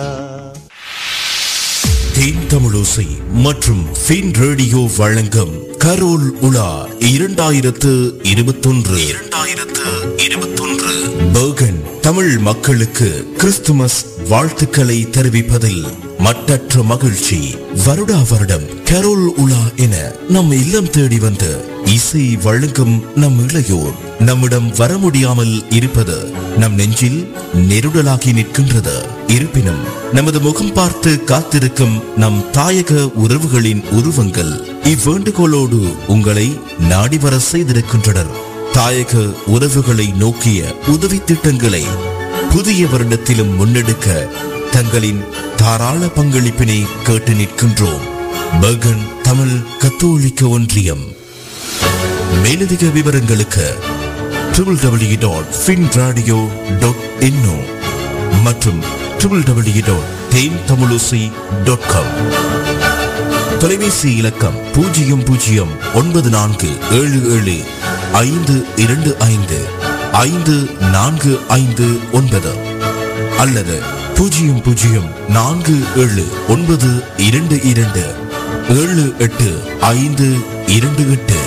தேன் தமிழோசை மற்றும் ஃபின் ரேடியோ வழங்கும் கரோல் உலா இரண்டாயிரத்து இருபத்தொன்று இரண்டாயிரத்து இருபத்தொன்று பேர்கன் தமிழ் மக்களுக்கு கிறிஸ்துமஸ் வாழ்த்துக்களை தெரிவிப்பதில் மட்டற்ற மகிழ்ச்சி வருடா வருடம் கரோல் உலா என நம் இல்லம் தேடி வந்து இசை வழங்கும் நம் இளையோர் நம்மிடம் வர முடியாமல் இருப்பது நம் நெஞ்சில் நெருடலாகி நிற்கின்றது இருப்பினும் நமது முகம் பார்த்து காத்திருக்கும் நம் தாயக உறவுகளின் உருவங்கள் இவ்வேண்டுகோளோடு உங்களை நாடி வர செய்திருக்கின்றனர் தாயக உறவுகளை நோக்கிய உதவி திட்டங்களை புதிய வருடத்திலும் முன்னெடுக்க தங்களின் தாராள பங்களிப்பினை கேட்டு நிற்கின்றோம் பகன் தமிழ் கத்தோலிக்க ஒன்றியம் மேலதிக விவரங்களுக்கு triple W dot fin radio dot info மற்றும் triple W dot Then Tamilosai dot com தொலைபேசி இலக்கம் பூஜ்ஜியம் பூஜ்ஜியம் ஒன்பது நான்கு ஏழு ஏழு ஐந்து இரண்டு ஐந்து ஐந்து நான்கு ஐந்து ஒன்பது அல்லது பூஜ்ஜியம் பூஜ்ஜியம் நான்கு ஏழு ஒன்பது இரண்டு இரண்டு ஏழு எட்டு ஐந்து இரண்டு எட்டு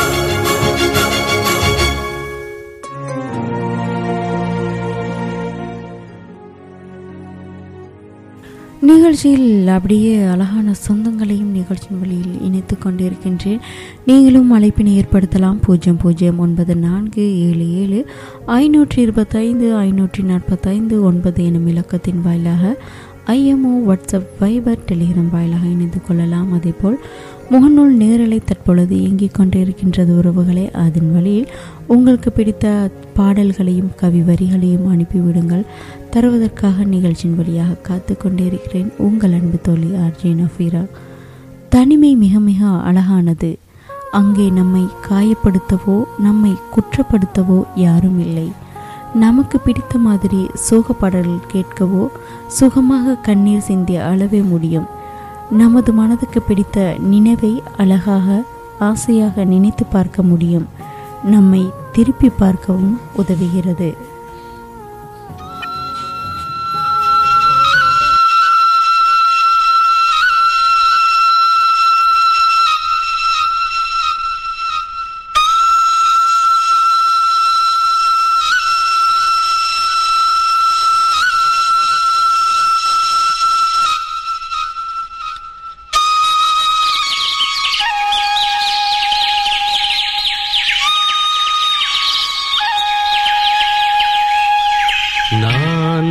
நிகழ்ச்சியில் அப்படியே அழகான சொந்தங்களையும் நிகழ்ச்சியின் வழியில் இணைத்து கொண்டிருக்கின்றேன் நீங்களும் அழைப்பினை ஏற்படுத்தலாம் பூஜ்ஜியம் பூஜ்ஜியம் ஒன்பது நான்கு ஏழு ஏழு ஐநூற்றி இருபத்தைந்து ஐநூற்றி நாற்பத்தைந்து ஒன்பது எனும் இலக்கத்தின் வாயிலாக ஐஎம்ஓ வாட்ஸ்அப் வைபர் டெலிகிராம் வாயிலாக இணைந்து கொள்ளலாம் அதேபோல் முகநூல் நேரலை தற்பொழுது இயங்கிக் கொண்டிருக்கின்றது உறவுகளே அதன் வழியில் உங்களுக்கு பிடித்த பாடல்களையும் கவி வரிகளையும் அனுப்பிவிடுங்கள் தருவதற்காக நிகழ்ச்சியின் வழியாக காத்து கொண்டிருக்கிறேன் உங்கள் அன்பு தோழி ஆர்ஜே நஃபீரா தனிமை மிக மிக அழகானது அங்கே நம்மை காயப்படுத்தவோ நம்மை குற்றப்படுத்தவோ யாரும் இல்லை நமக்கு பிடித்த மாதிரி சோக பாடல்கள் கேட்கவோ சுகமாக கண்ணீர் சிந்திய அளவே முடியும் நமது மனதுக்கு பிடித்த நினைவை அழகாக ஆசையாக நினைத்து பார்க்க முடியும் நம்மை திருப்பி பார்க்கவும் உதவுகிறது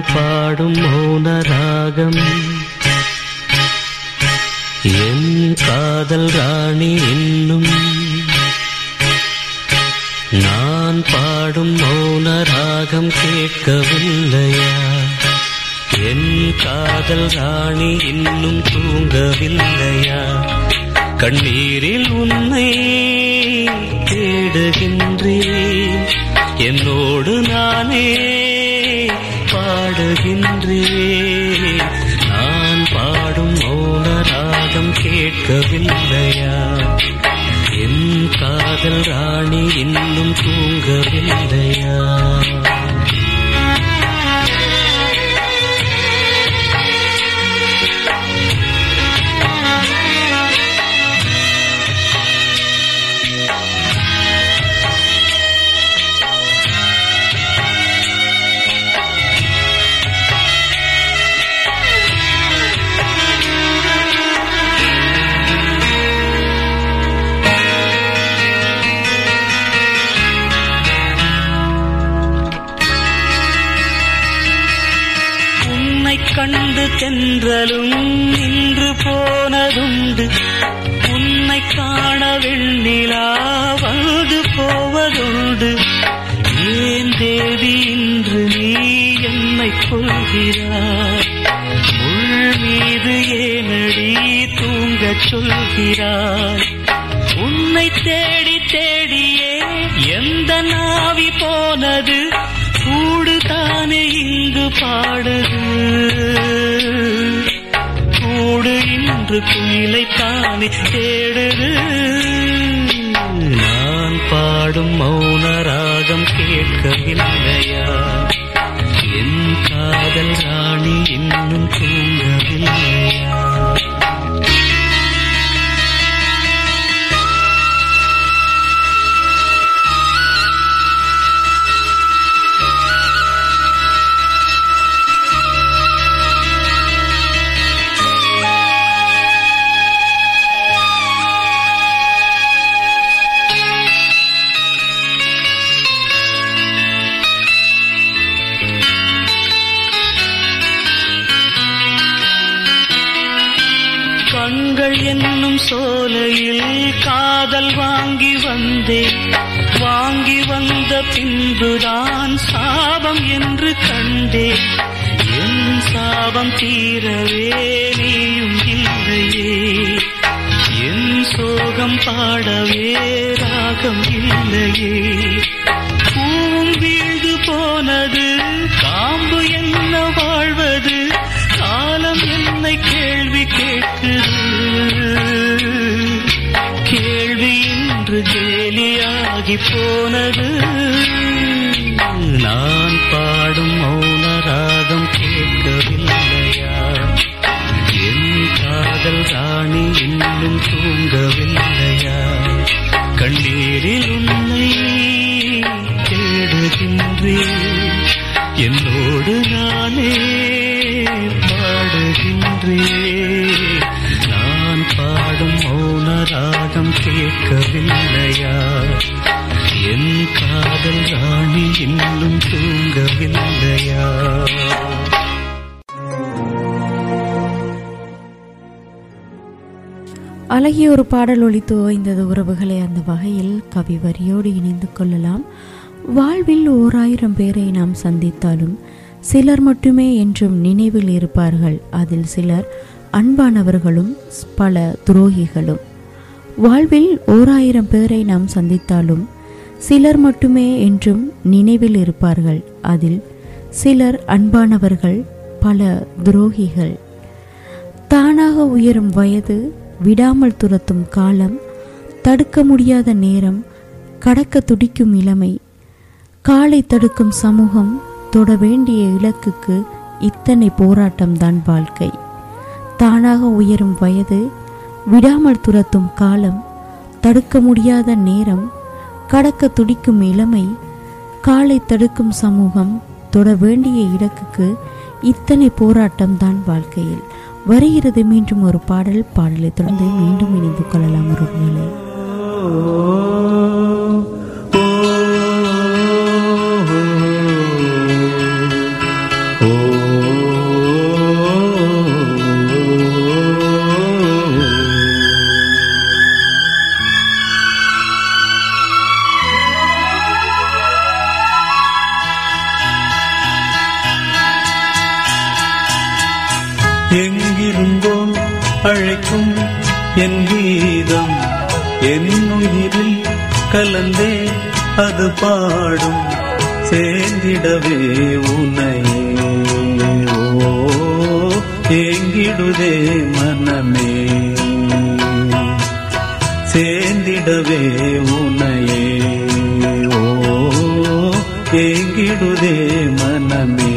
பாடும் மௌன ராகம் என் காதல் ராணி இன்னும் நான் பாடும் மௌன ராகம் கேட்கவில்லையா என் காதல் ராணி இன்னும் தூங்கவில்லையா கண்ணீரில் உன்னை தேடுகின்றேன் என்னோடு நானே பாடுகின்றேன் நான் பாடும் மௌன ராகம் கேட்கவில்லையா என் காதல் ராணி இன்னும் தூங்கவில்லையா உன்னை கண்டு தென்றலும் நின்று போனதுண்டு உன்னை காண வெண்ணிலா வந்து போவதுண்டு ஏன் தேவி இன்று நீ என்னை கொள்கிறாய் முள் மீது ஏனடி தூங்கச் சொல்கிறாய் உன்னை தேடி தேடியே எந்த நாவி போனது கூடு தானே இங்கு பாடுது கூடு இன்று குயிலை தானே தேடுது நான் பாடும் மௌன ராகம் கேட்கவில்லையா என் காதல் ராணி இன்னும் தூங்கவில்லையா கண்கள் என்னும் சோலையில் காதல் வாங்கி வந்தேன் வாங்கி வந்த பின்புதான் சாபம் என்று கண்டேன் என் சாபம் தீரவே நீயும் இல்லையே என் சோகம் பாடவே ராகம் இல்லையே பூவும் வீழ்ந்து போனது காம்பு என்ன வாழ்வது காலம் என்னை கேள்வி கேட்குது கேள்வி இன்று கேலியாகி போனது நான் பாடும் மௌன ராகம் கேட்கவில்லையா என் காதல் ராணி இன்னும் தூங்கவில்லையா கண்ணீரில் உன்னை தேடுகின்றேன் என்னோடு நானே பாடுகின்றேன் நான் பாடும் மௌன ராகம் கேட்கவில்லையா என் காதல் ராணி இன்னும் தூங்கவில்லையா
அழகிய ஒரு பாடல் ஒலித்து ஓய்ந்தது உறவுகளை அந்த வகையில் கவி வரியோடு இணைந்து கொள்ளலாம் வாழ்வில் ஓர் ஆயிரம் பேரை நாம் சந்தித்தாலும் சிலர் மட்டுமே என்றும் நினைவில் இருப்பார்கள் அதில் சிலர் அன்பானவர்களும் பல துரோகிகளும் வாழ்வில் ஓர் ஆயிரம் பேரை நாம் சந்தித்தாலும் சிலர் மட்டுமே என்றும் நினைவில் இருப்பார்கள் அதில் சிலர் அன்பானவர்கள் பல துரோகிகள் தானாக உயரும் வயது விடாமல் துரத்தும் காலம் தடுக்க முடியாத நேரம் கடக்க துடிக்கும் இளமை காலை தடுக்கும் சமூகம் தொட வேண்டிய இலக்குக்கு இத்தனை போராட்டம்தான் வாழ்க்கை தானாக உயரும் வயது விடாமல் துரத்தும் காலம் தடுக்க முடியாத நேரம் கடக்க துடிக்கும் இளமை காலை தடுக்கும் சமூகம் தொட வேண்டிய இலக்குக்கு இத்தனை போராட்டம்தான் வாழ்க்கையில் வருகிறது மீண்டும் ஒரு பாடல் பாடலை தொடர்ந்து மீண்டும் இணைந்து கொள்ளலாம் உறவுகளே
ஓ
எங்கிருந்தோ அழைக்கும் என் கீதம் என் உயிரில் கலந்தே அது பாடும் சேர்ந்திடவே உனையே ஓ ஏங்கிடுதே மனமே சேர்ந்திடவே உனையே ஓ ஏங்கிடுதே மனமே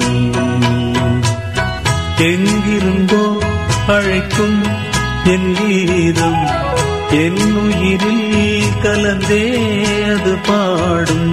எங்கிருந்தோ அழைக்கும் என் கீதம் என் உயிரில் கலந்தே அது பாடும்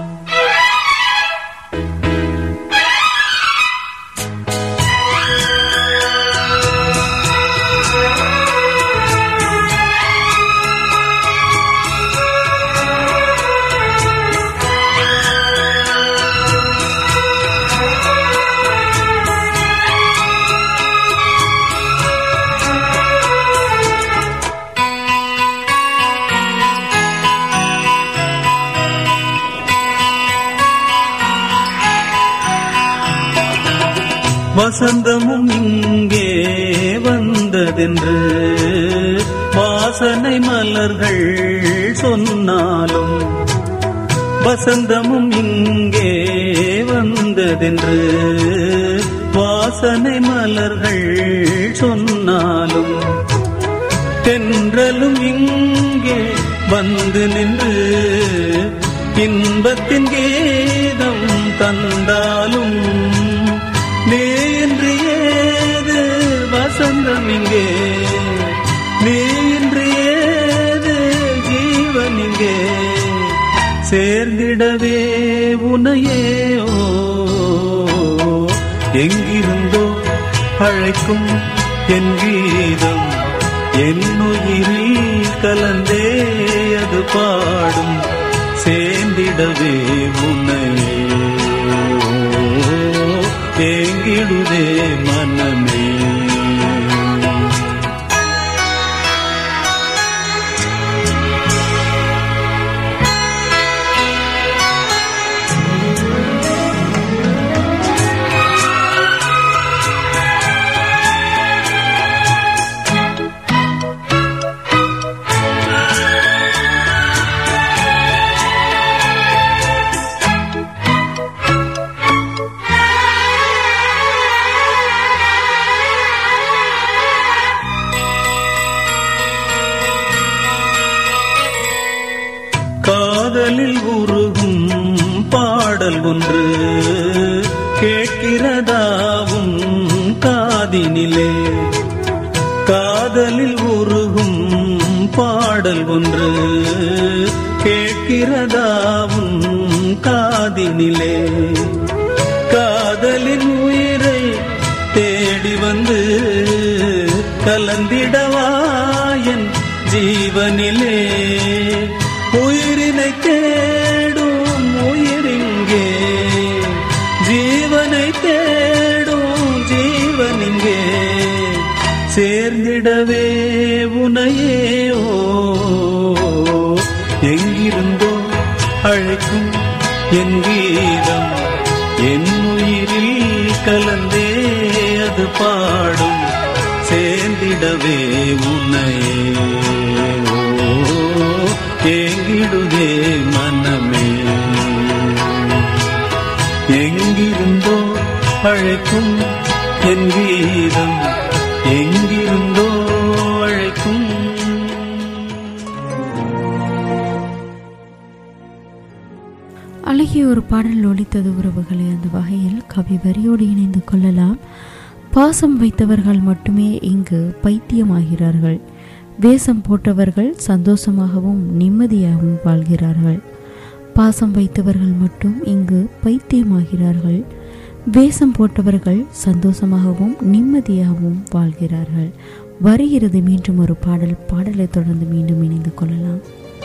வசந்தமும் இங்கே வந்ததென்று வாசனை மலர்கள் சொன்னாலும் வசந்தமும் இங்கே வந்ததென்று வாசனை மலர்கள் சொன்னாலும் தென்றலும் இங்கே வந்து நின்று இன்பத்தின் கீதம் தந்தாலும் நீ இன்று ஏது வசந்தம் இங்கே நீ இன்று ஏது ஜீவன் இங்கே சேர்ந்திடவே உனையே ஓ எங்கிருந்தோ அழைக்கும் என் கீதம் என் உயிரில் கலந்தே அது பாடும் சேர்ந்திடவே உன்னையே ஏங்கிடுதே மனமே காதலில் உருகும் பாடல் ஒன்று கேட்கிறதாவும் காதினிலே காதலில் உருகும் பாடல் ஒன்று கேட்கிறதாவும் காதினிலே காதலின் உயிரை தேடி வந்து கலந்திடவாயன் ஜீவனிலே உயிரினை தேடும் உயிரிங்கே ஜீவனை தேடும் ஜீவனிங்கே சேர்ந்திடவே உனையே ஓ எங்கிருந்தோ அழைக்கும் என் கீதம் என் உயிரில் கலந்தே அது பாடும் சேர்ந்திடவே உன்னையே ஓ ஏங்கிடுதே மனமே எங்கிருந்தோ அழைக்கும் என் கீதம் எங்கிருந்தோ அழைக்கும்
அழகிய ஒரு பாடல் ஒலித்தது உறவுகளே அந்த வகையில் கவி வரியோடு இணைந்து கொள்ளலாம் பாசம் வைத்தவர்கள் மட்டுமே இங்கு பைத்தியமாகிறார்கள் வேஷம் போட்டவர்கள் சந்தோஷமாகவும் நிம்மதியாகவும் வாழ்கிறார்கள் பாசம் வைத்தவர்கள் மட்டும் இங்கு பைத்தியமாகிறார்கள் வேஷம் போட்டவர்கள் சந்தோஷமாகவும் நிம்மதியாகவும் வாழ்கிறார்கள் வருகிறது மீண்டும் ஒரு பாடல் பாடலை தொடர்ந்து மீண்டும் இணைந்து கொள்ளலாம்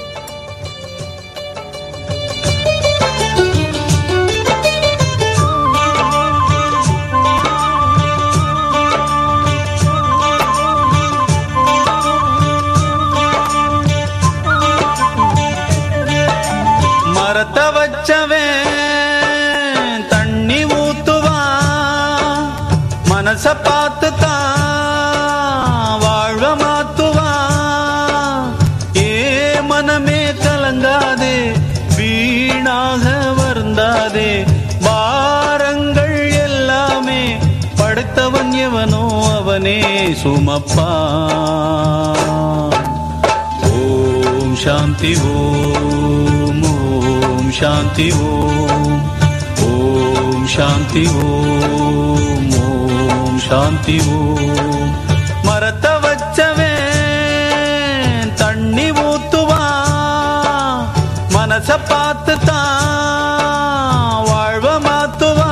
மரத்த வச்சவன் தண்ணி ஊத்துவான் மனச பார்த்து எவனோ அவனே சுமப்பான் ஓம் சாந்தி ஓம் ஓம் சாந்தி ஓம் ஓம் சாந்தி ஓம் ஓம் சாந்தி ஓம் மரத்தை வச்சவன் தண்ணி ஊத்துவா மனச பார்த்து தான் வாழ்வ மாத்துவா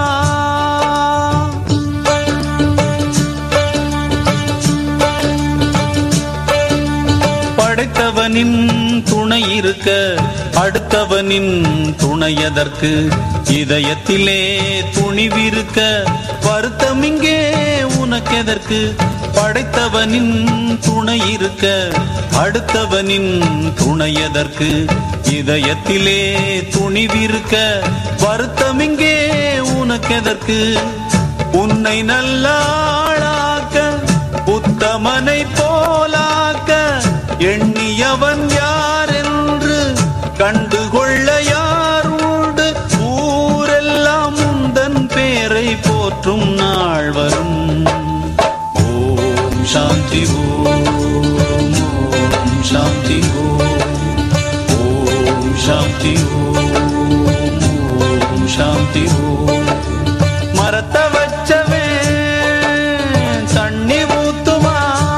படைத்தவனின் துணை இருக்க அடுத்தவனின் துணை எதற்கு இதயத்திலே துணிவிருக்க வருத்தம் இங்கே உனக்கெதற்கு படைத்தவனின் துணை இருக்க அடுத்தவனின் துணை எதற்கு இதயத்திலே துணிவிருக்க வருத்தம் இங்கே உனக்கெதற்கு உன்னை நல்லாளாக்க உத்தமனை போலாக்க எண்ணியவன் யார் என்று கண்டுகொள்ள யார் உண்டு ஊரெல்லாம் உந்தன் பேரை போற்றும் நாள் வரும் ஓம் சாந்தி ஓம் ஓம் சாந்தி ஓம் ஓம் சாந்தி ஓம் ஓம் சாந்தி ஓம் மரத்தை வச்சவே தண்ணி ஊத்துமா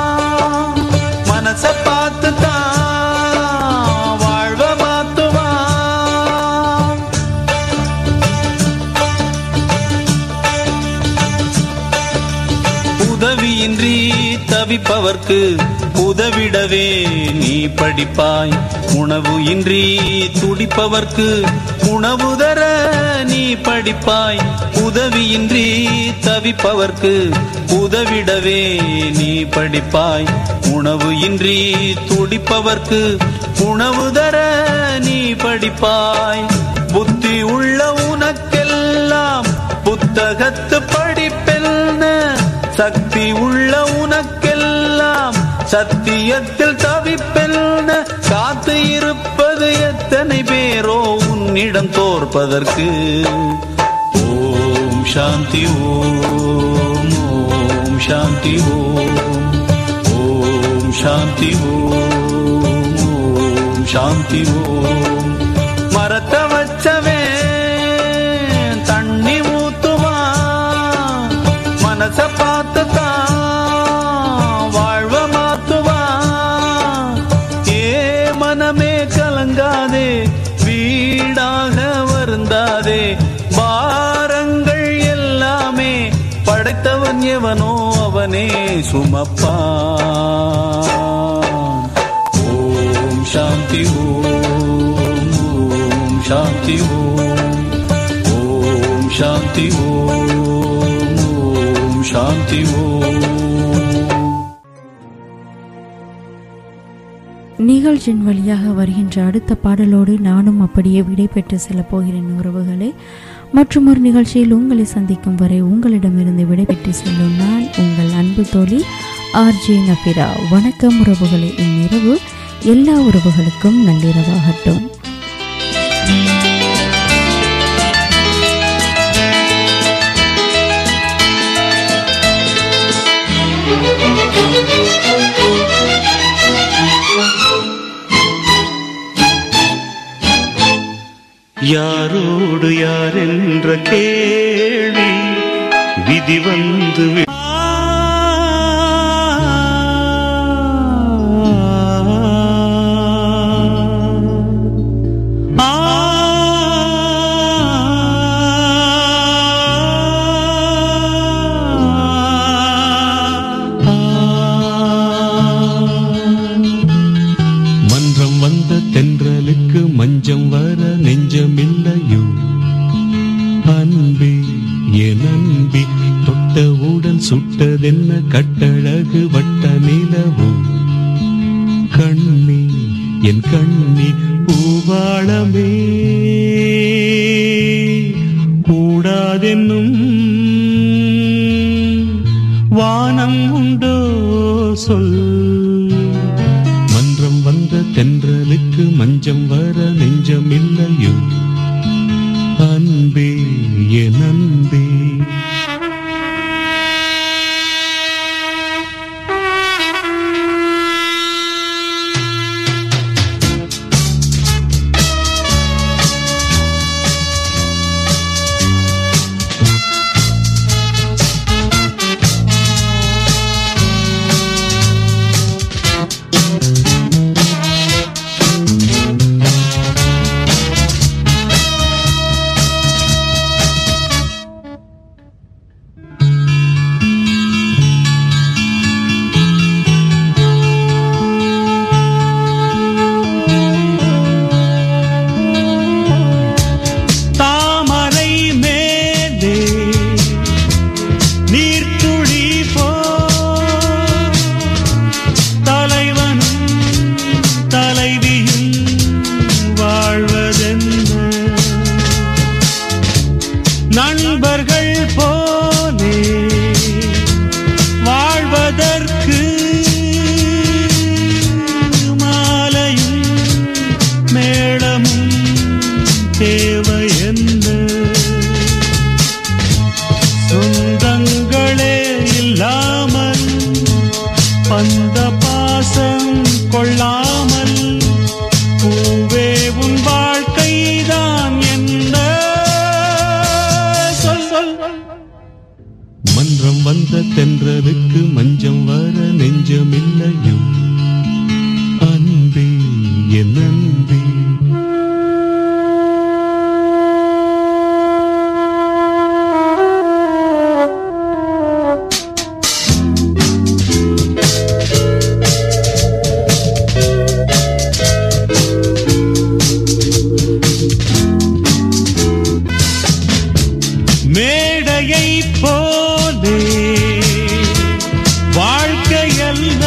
மனச பார்த்து தான் வாழ்வ மாத்துவா உதவியின்றி தவிப்பவர்க்கு உதவிடவே நீ படிப்பாய் உணவு இன்றி துடிப்பவர்க்கு உணவு தர நீ படிப்பாய் உதவியின்றி தவிப்பவர்க்கு உதவிடவே நீ படிப்பாய் உணவு இன்றி துடிப்பவர்க்கு உணவு தர நீ படிப்பாய் புத்தி உள்ள உனக்கெல்லாம் புத்தகத்து படிப்பெல்ன சக்தி உள்ள உனக்கெல்லாம் சத்தியத்தில் தவிப்பெல்ன காத்து இருப்பது எத்தனை பேரோ உன்னிடம் தோற்பதற்கு ஓம் சாந்தி ஓம் ஓம் சாந்தி ஓம் ஓம் சாந்தி ஓம் ஓம் சாந்தி ஓம் மரத்தை வச்சவே தண்ணி ஊத்துமா மனச பார்த்து தான் வாழ்வ மாத்துவா ஏ மனமே கலங்காதே வீடாக வருந்தாதே பாரங்கள் எல்லாமே படைத்தவன் எவனோ அவனே சுமப்பான் ஓம் சாந்தி ஓம் ஓம் சாந்தி ஓம் ஓம் சாந்தி ஓம் ஓம் சாந்தி ஓம்
நிகழ்ச்சியின் வழியாக வருகின்ற அடுத்த பாடலோடு நானும் அப்படியே விடைபெற்று செல்லப் போகிறேன் உறவுகளே மற்றும் ஒரு நிகழ்ச்சியில் உங்களை சந்திக்கும் வரை உங்களிடமிருந்து விடைபெற்று செல்லும் நான் உங்கள் அன்பு தோழி ஆர்ஜே நபிரா வணக்கம் உறவுகளே இந்நிரவு எல்லா உறவுகளுக்கும் நள்ளிரவாகட்டும்
யாரோடு யார் என்ற கேள்வி விதி வந்து வி- ஆ மன்றம் வந்த தென்றலுக்கு மஞ்சம் வர நெஞ்சமில்லையோ அன்பே என் அன்பி தொட்டவுடன் சுட்டதென்ன கட்டழகு வட்ட நிலவோ கண்ணி என் கண்ணி பூவாளமே கூடாதென்னும் வானம் உண்டோ சொல் மன்றம் வந்த தென்றலுக்கு மஞ்சம் வர நெஞ்சம் இல்லையோ அன்பே என் அன்பே நண்பர்கள் போலே வாழ்வதற்கு மாலையும் மேளமும் தேவை என்ன சொந்தங்களே இல்லாமல் பந்த பாசம் கொள்ளாமல் பூவே உன் வாழ்க்கைதான் என்ன சொல் சொல் மன்றம் வந்த தென்றலுக்கு மஞ்சம் வர நெஞ்சமில்லையோ அன்பே என் அன்பே மேடையை போலே வாழ்க்கையல்ல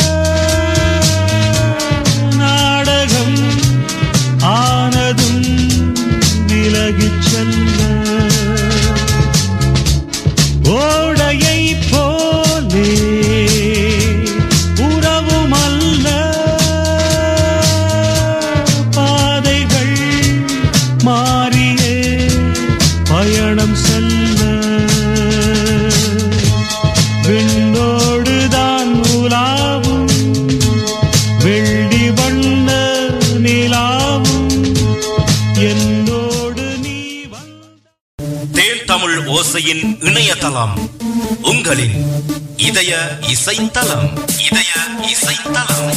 நாடகம் ஆனதும் விலகிச் செல்ல ஓடையை போலே உறவும் அல்ல பாதைகள் மாறியே பயணம் செல்ல விண்ணோடுதான் உலாவும் வெள்ளி வண்ண நிலாவும் என்னோடு நீ வந்த
தேன் தமிழ் ஓசையின் இணையதளம் உங்களின் இதய இசைத்தலம் இதய இசைத்தலம்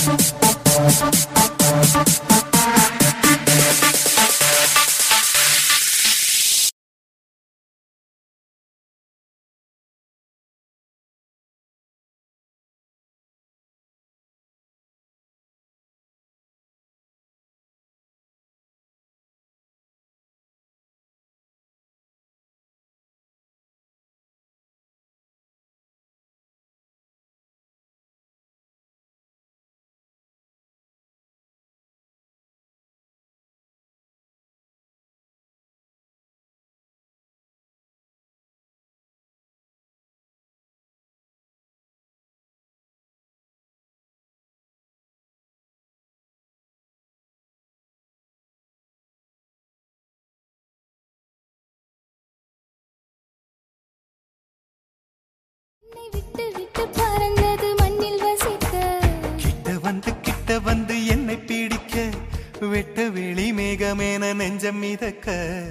என்னை விட்டு விட்டு பறந்தது மண்ணில் வசிக்க
கிட்ட வந்து கிட்ட வந்து என்னை பிடிக்க வெட்ட வெளி மேகமேன நெஞ்சம் மிதக்க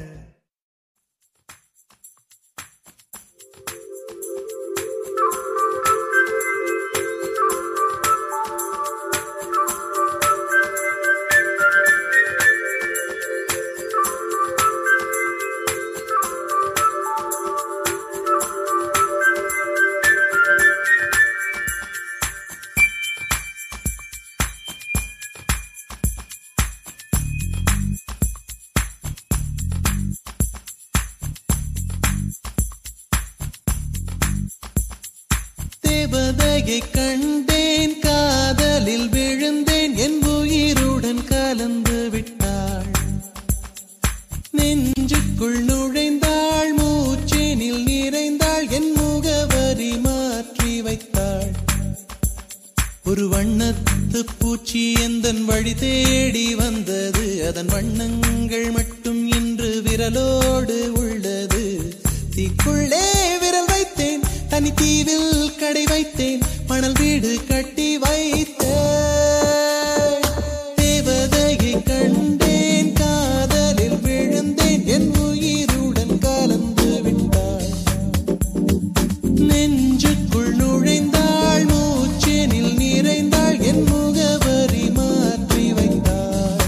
தேவதையை கண்டேன் காதலில் விழுந்தேன் என் உயிருடன் கலந்து விட்டாள் நெஞ்சுக்குள் நுழைந்தாள் மூச்சேனில் நிறைந்தாள் என் முகவரி மாற்றி வைத்தாள் ஒரு வண்ணத்து பூச்சி எந்தன் வழி தேடி வந்தது அதன் வண்ணங்கள் மட்டும் இன்று விரலோடு உள்ளது தீக்குள்ளே விரல் வைத்தேன் தனி தீவில் கடை வைத்தேன் மணல் வீடு கட்டி வைத்தேன் தேவதையை கண்டேன் காதலில் விழுந்தேன் என் உயிருடன் கலந்து விட்டாள் நெஞ்சுக்குள் நுழைந்தாள் மூச்சேனில் நிறைந்தாள் என் முகவரி மாற்றி வைத்தாள்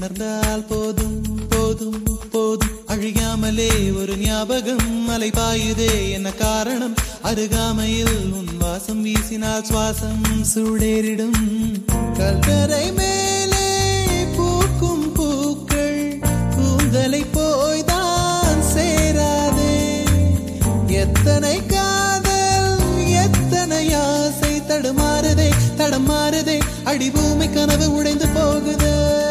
உணர்ந்தால் போதும் போதும் போதும் அழியாமலே ஒரு ஞாபகம் அலை பாயுதே என்ன காரணம் அருகாமையில் உன் வாசம் வீசினால் சுவாசம் சூடேறிடும் கல்வரை மேலே பூக்கும் பூக்கள் கூந்தலை போய்தான் சேராதே எத்தனை காதல் எத்தனை ஆசை தடுமாறுதே தடமாறுதே அடிபூமி கனவு உடைந்து போகுதே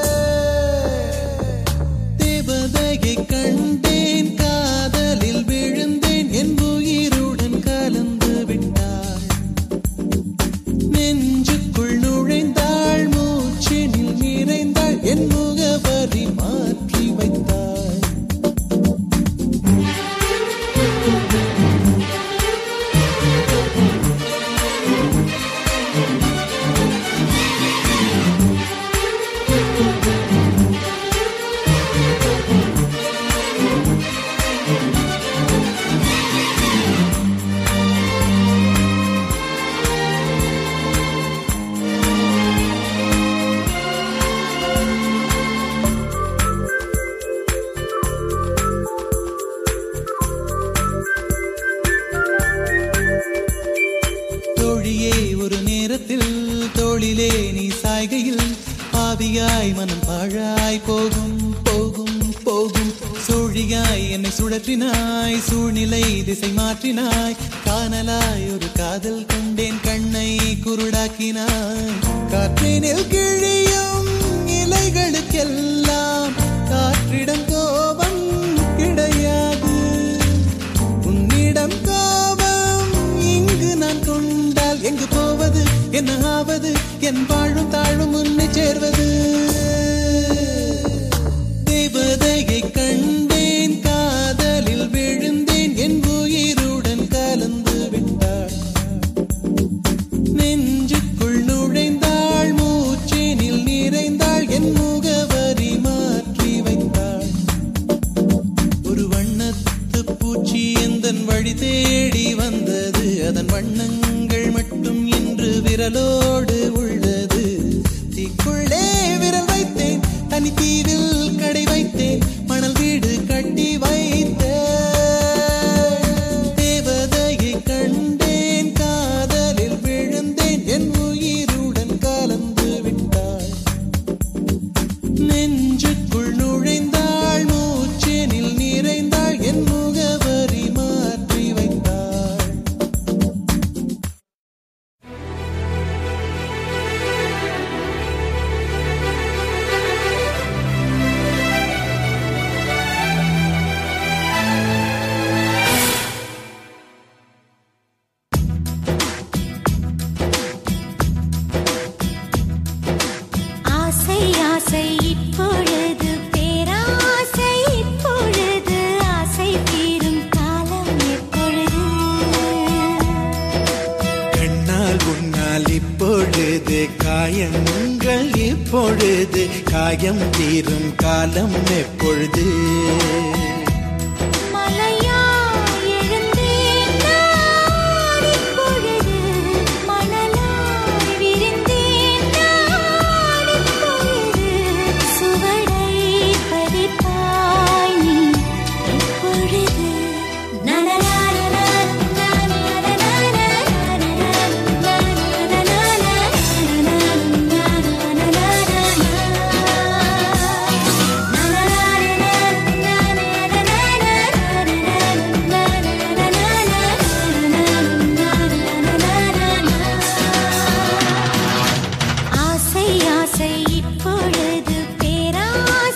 தேவதையை கண்டேன் காதலில் விழுந்தேன் என் உயிருடன் கலந்து விட்டாள் நெஞ்சுக்குள் நுழைந்தாள் மூச்சினில் நிறைந்தாள் என் முகவரி மாற்றி வைத்தாள் தோழியே ஒரு நேரத்தில் தோளிலே நீ சாய்கையில் ஆவியாய் மனம் பாழாய் போகும் போகும் போகும் சோழியாய் என்னை சுழற்றினாய் சூழ்நிலை திசை மாற்றினாய் காணலாய் ஒரு காதல் கொண்டேன் கண்ணை குருடாக்கினாய் காற்றினில் கிழியும் இலைகளுக்கெல்லாம் காற்றிடம் கோபம் கிடையாது உன்னிடம் கோபம் இங்கு நான் கொண்டால் எங்கு போவது என்ன ஆவது என் வாழும் தாழும் உன்னை சேர்வது தேவதையை கண்டேன் காதலில் விழுந்தேன் என் உயிருடன் கலந்து விட்டாள் நெஞ்சுக்குள் நுழைந்தாள் மூச்சினில் நிறைந்தாள் என் முகவரி மாற்றி வைத்தாள் ஒரு வண்ணத்து பூச்சி எந்தன் வழி தேடி வந்தது அதன் வண்ணங்கள் மட்டும் இன்று விரலோடு உள்ளது தீக்குள்ளே விரல் வைத்தேன் தனி தீவில் கடை வைத்தேன் மணல் வீடு கட்டி வைத்தேன் தேவதையை கண்டேன் காதலில் விழுந்தேன் என் உயிருடன் கலந்து விட்டாள் நெஞ்சுக்குள் நுழைந்தாள் மூச்சினில் நிறைந்தாள் என் முகவரி மாற்றி வைத்தாள்
ஆசை ஆசை இப்பொழுது பேராசை இப்பொழுது ஆசை தீரும் காலம் எப்பொழுது
கண்ணால் உன்னால் இப்பொழுது காயங்கள் இப்பொழுது காயம் தீரும் காலம் எப்பொழுது
மலையா எழுந்தேன் நான் இப்பொழுது மணலாய் விரிந்தேன் நான் இப்பொழுது சுவடை பதிப்பாய் நீ இப்பொழுது ஆசை ஆசை இப்பொழுது பேராசை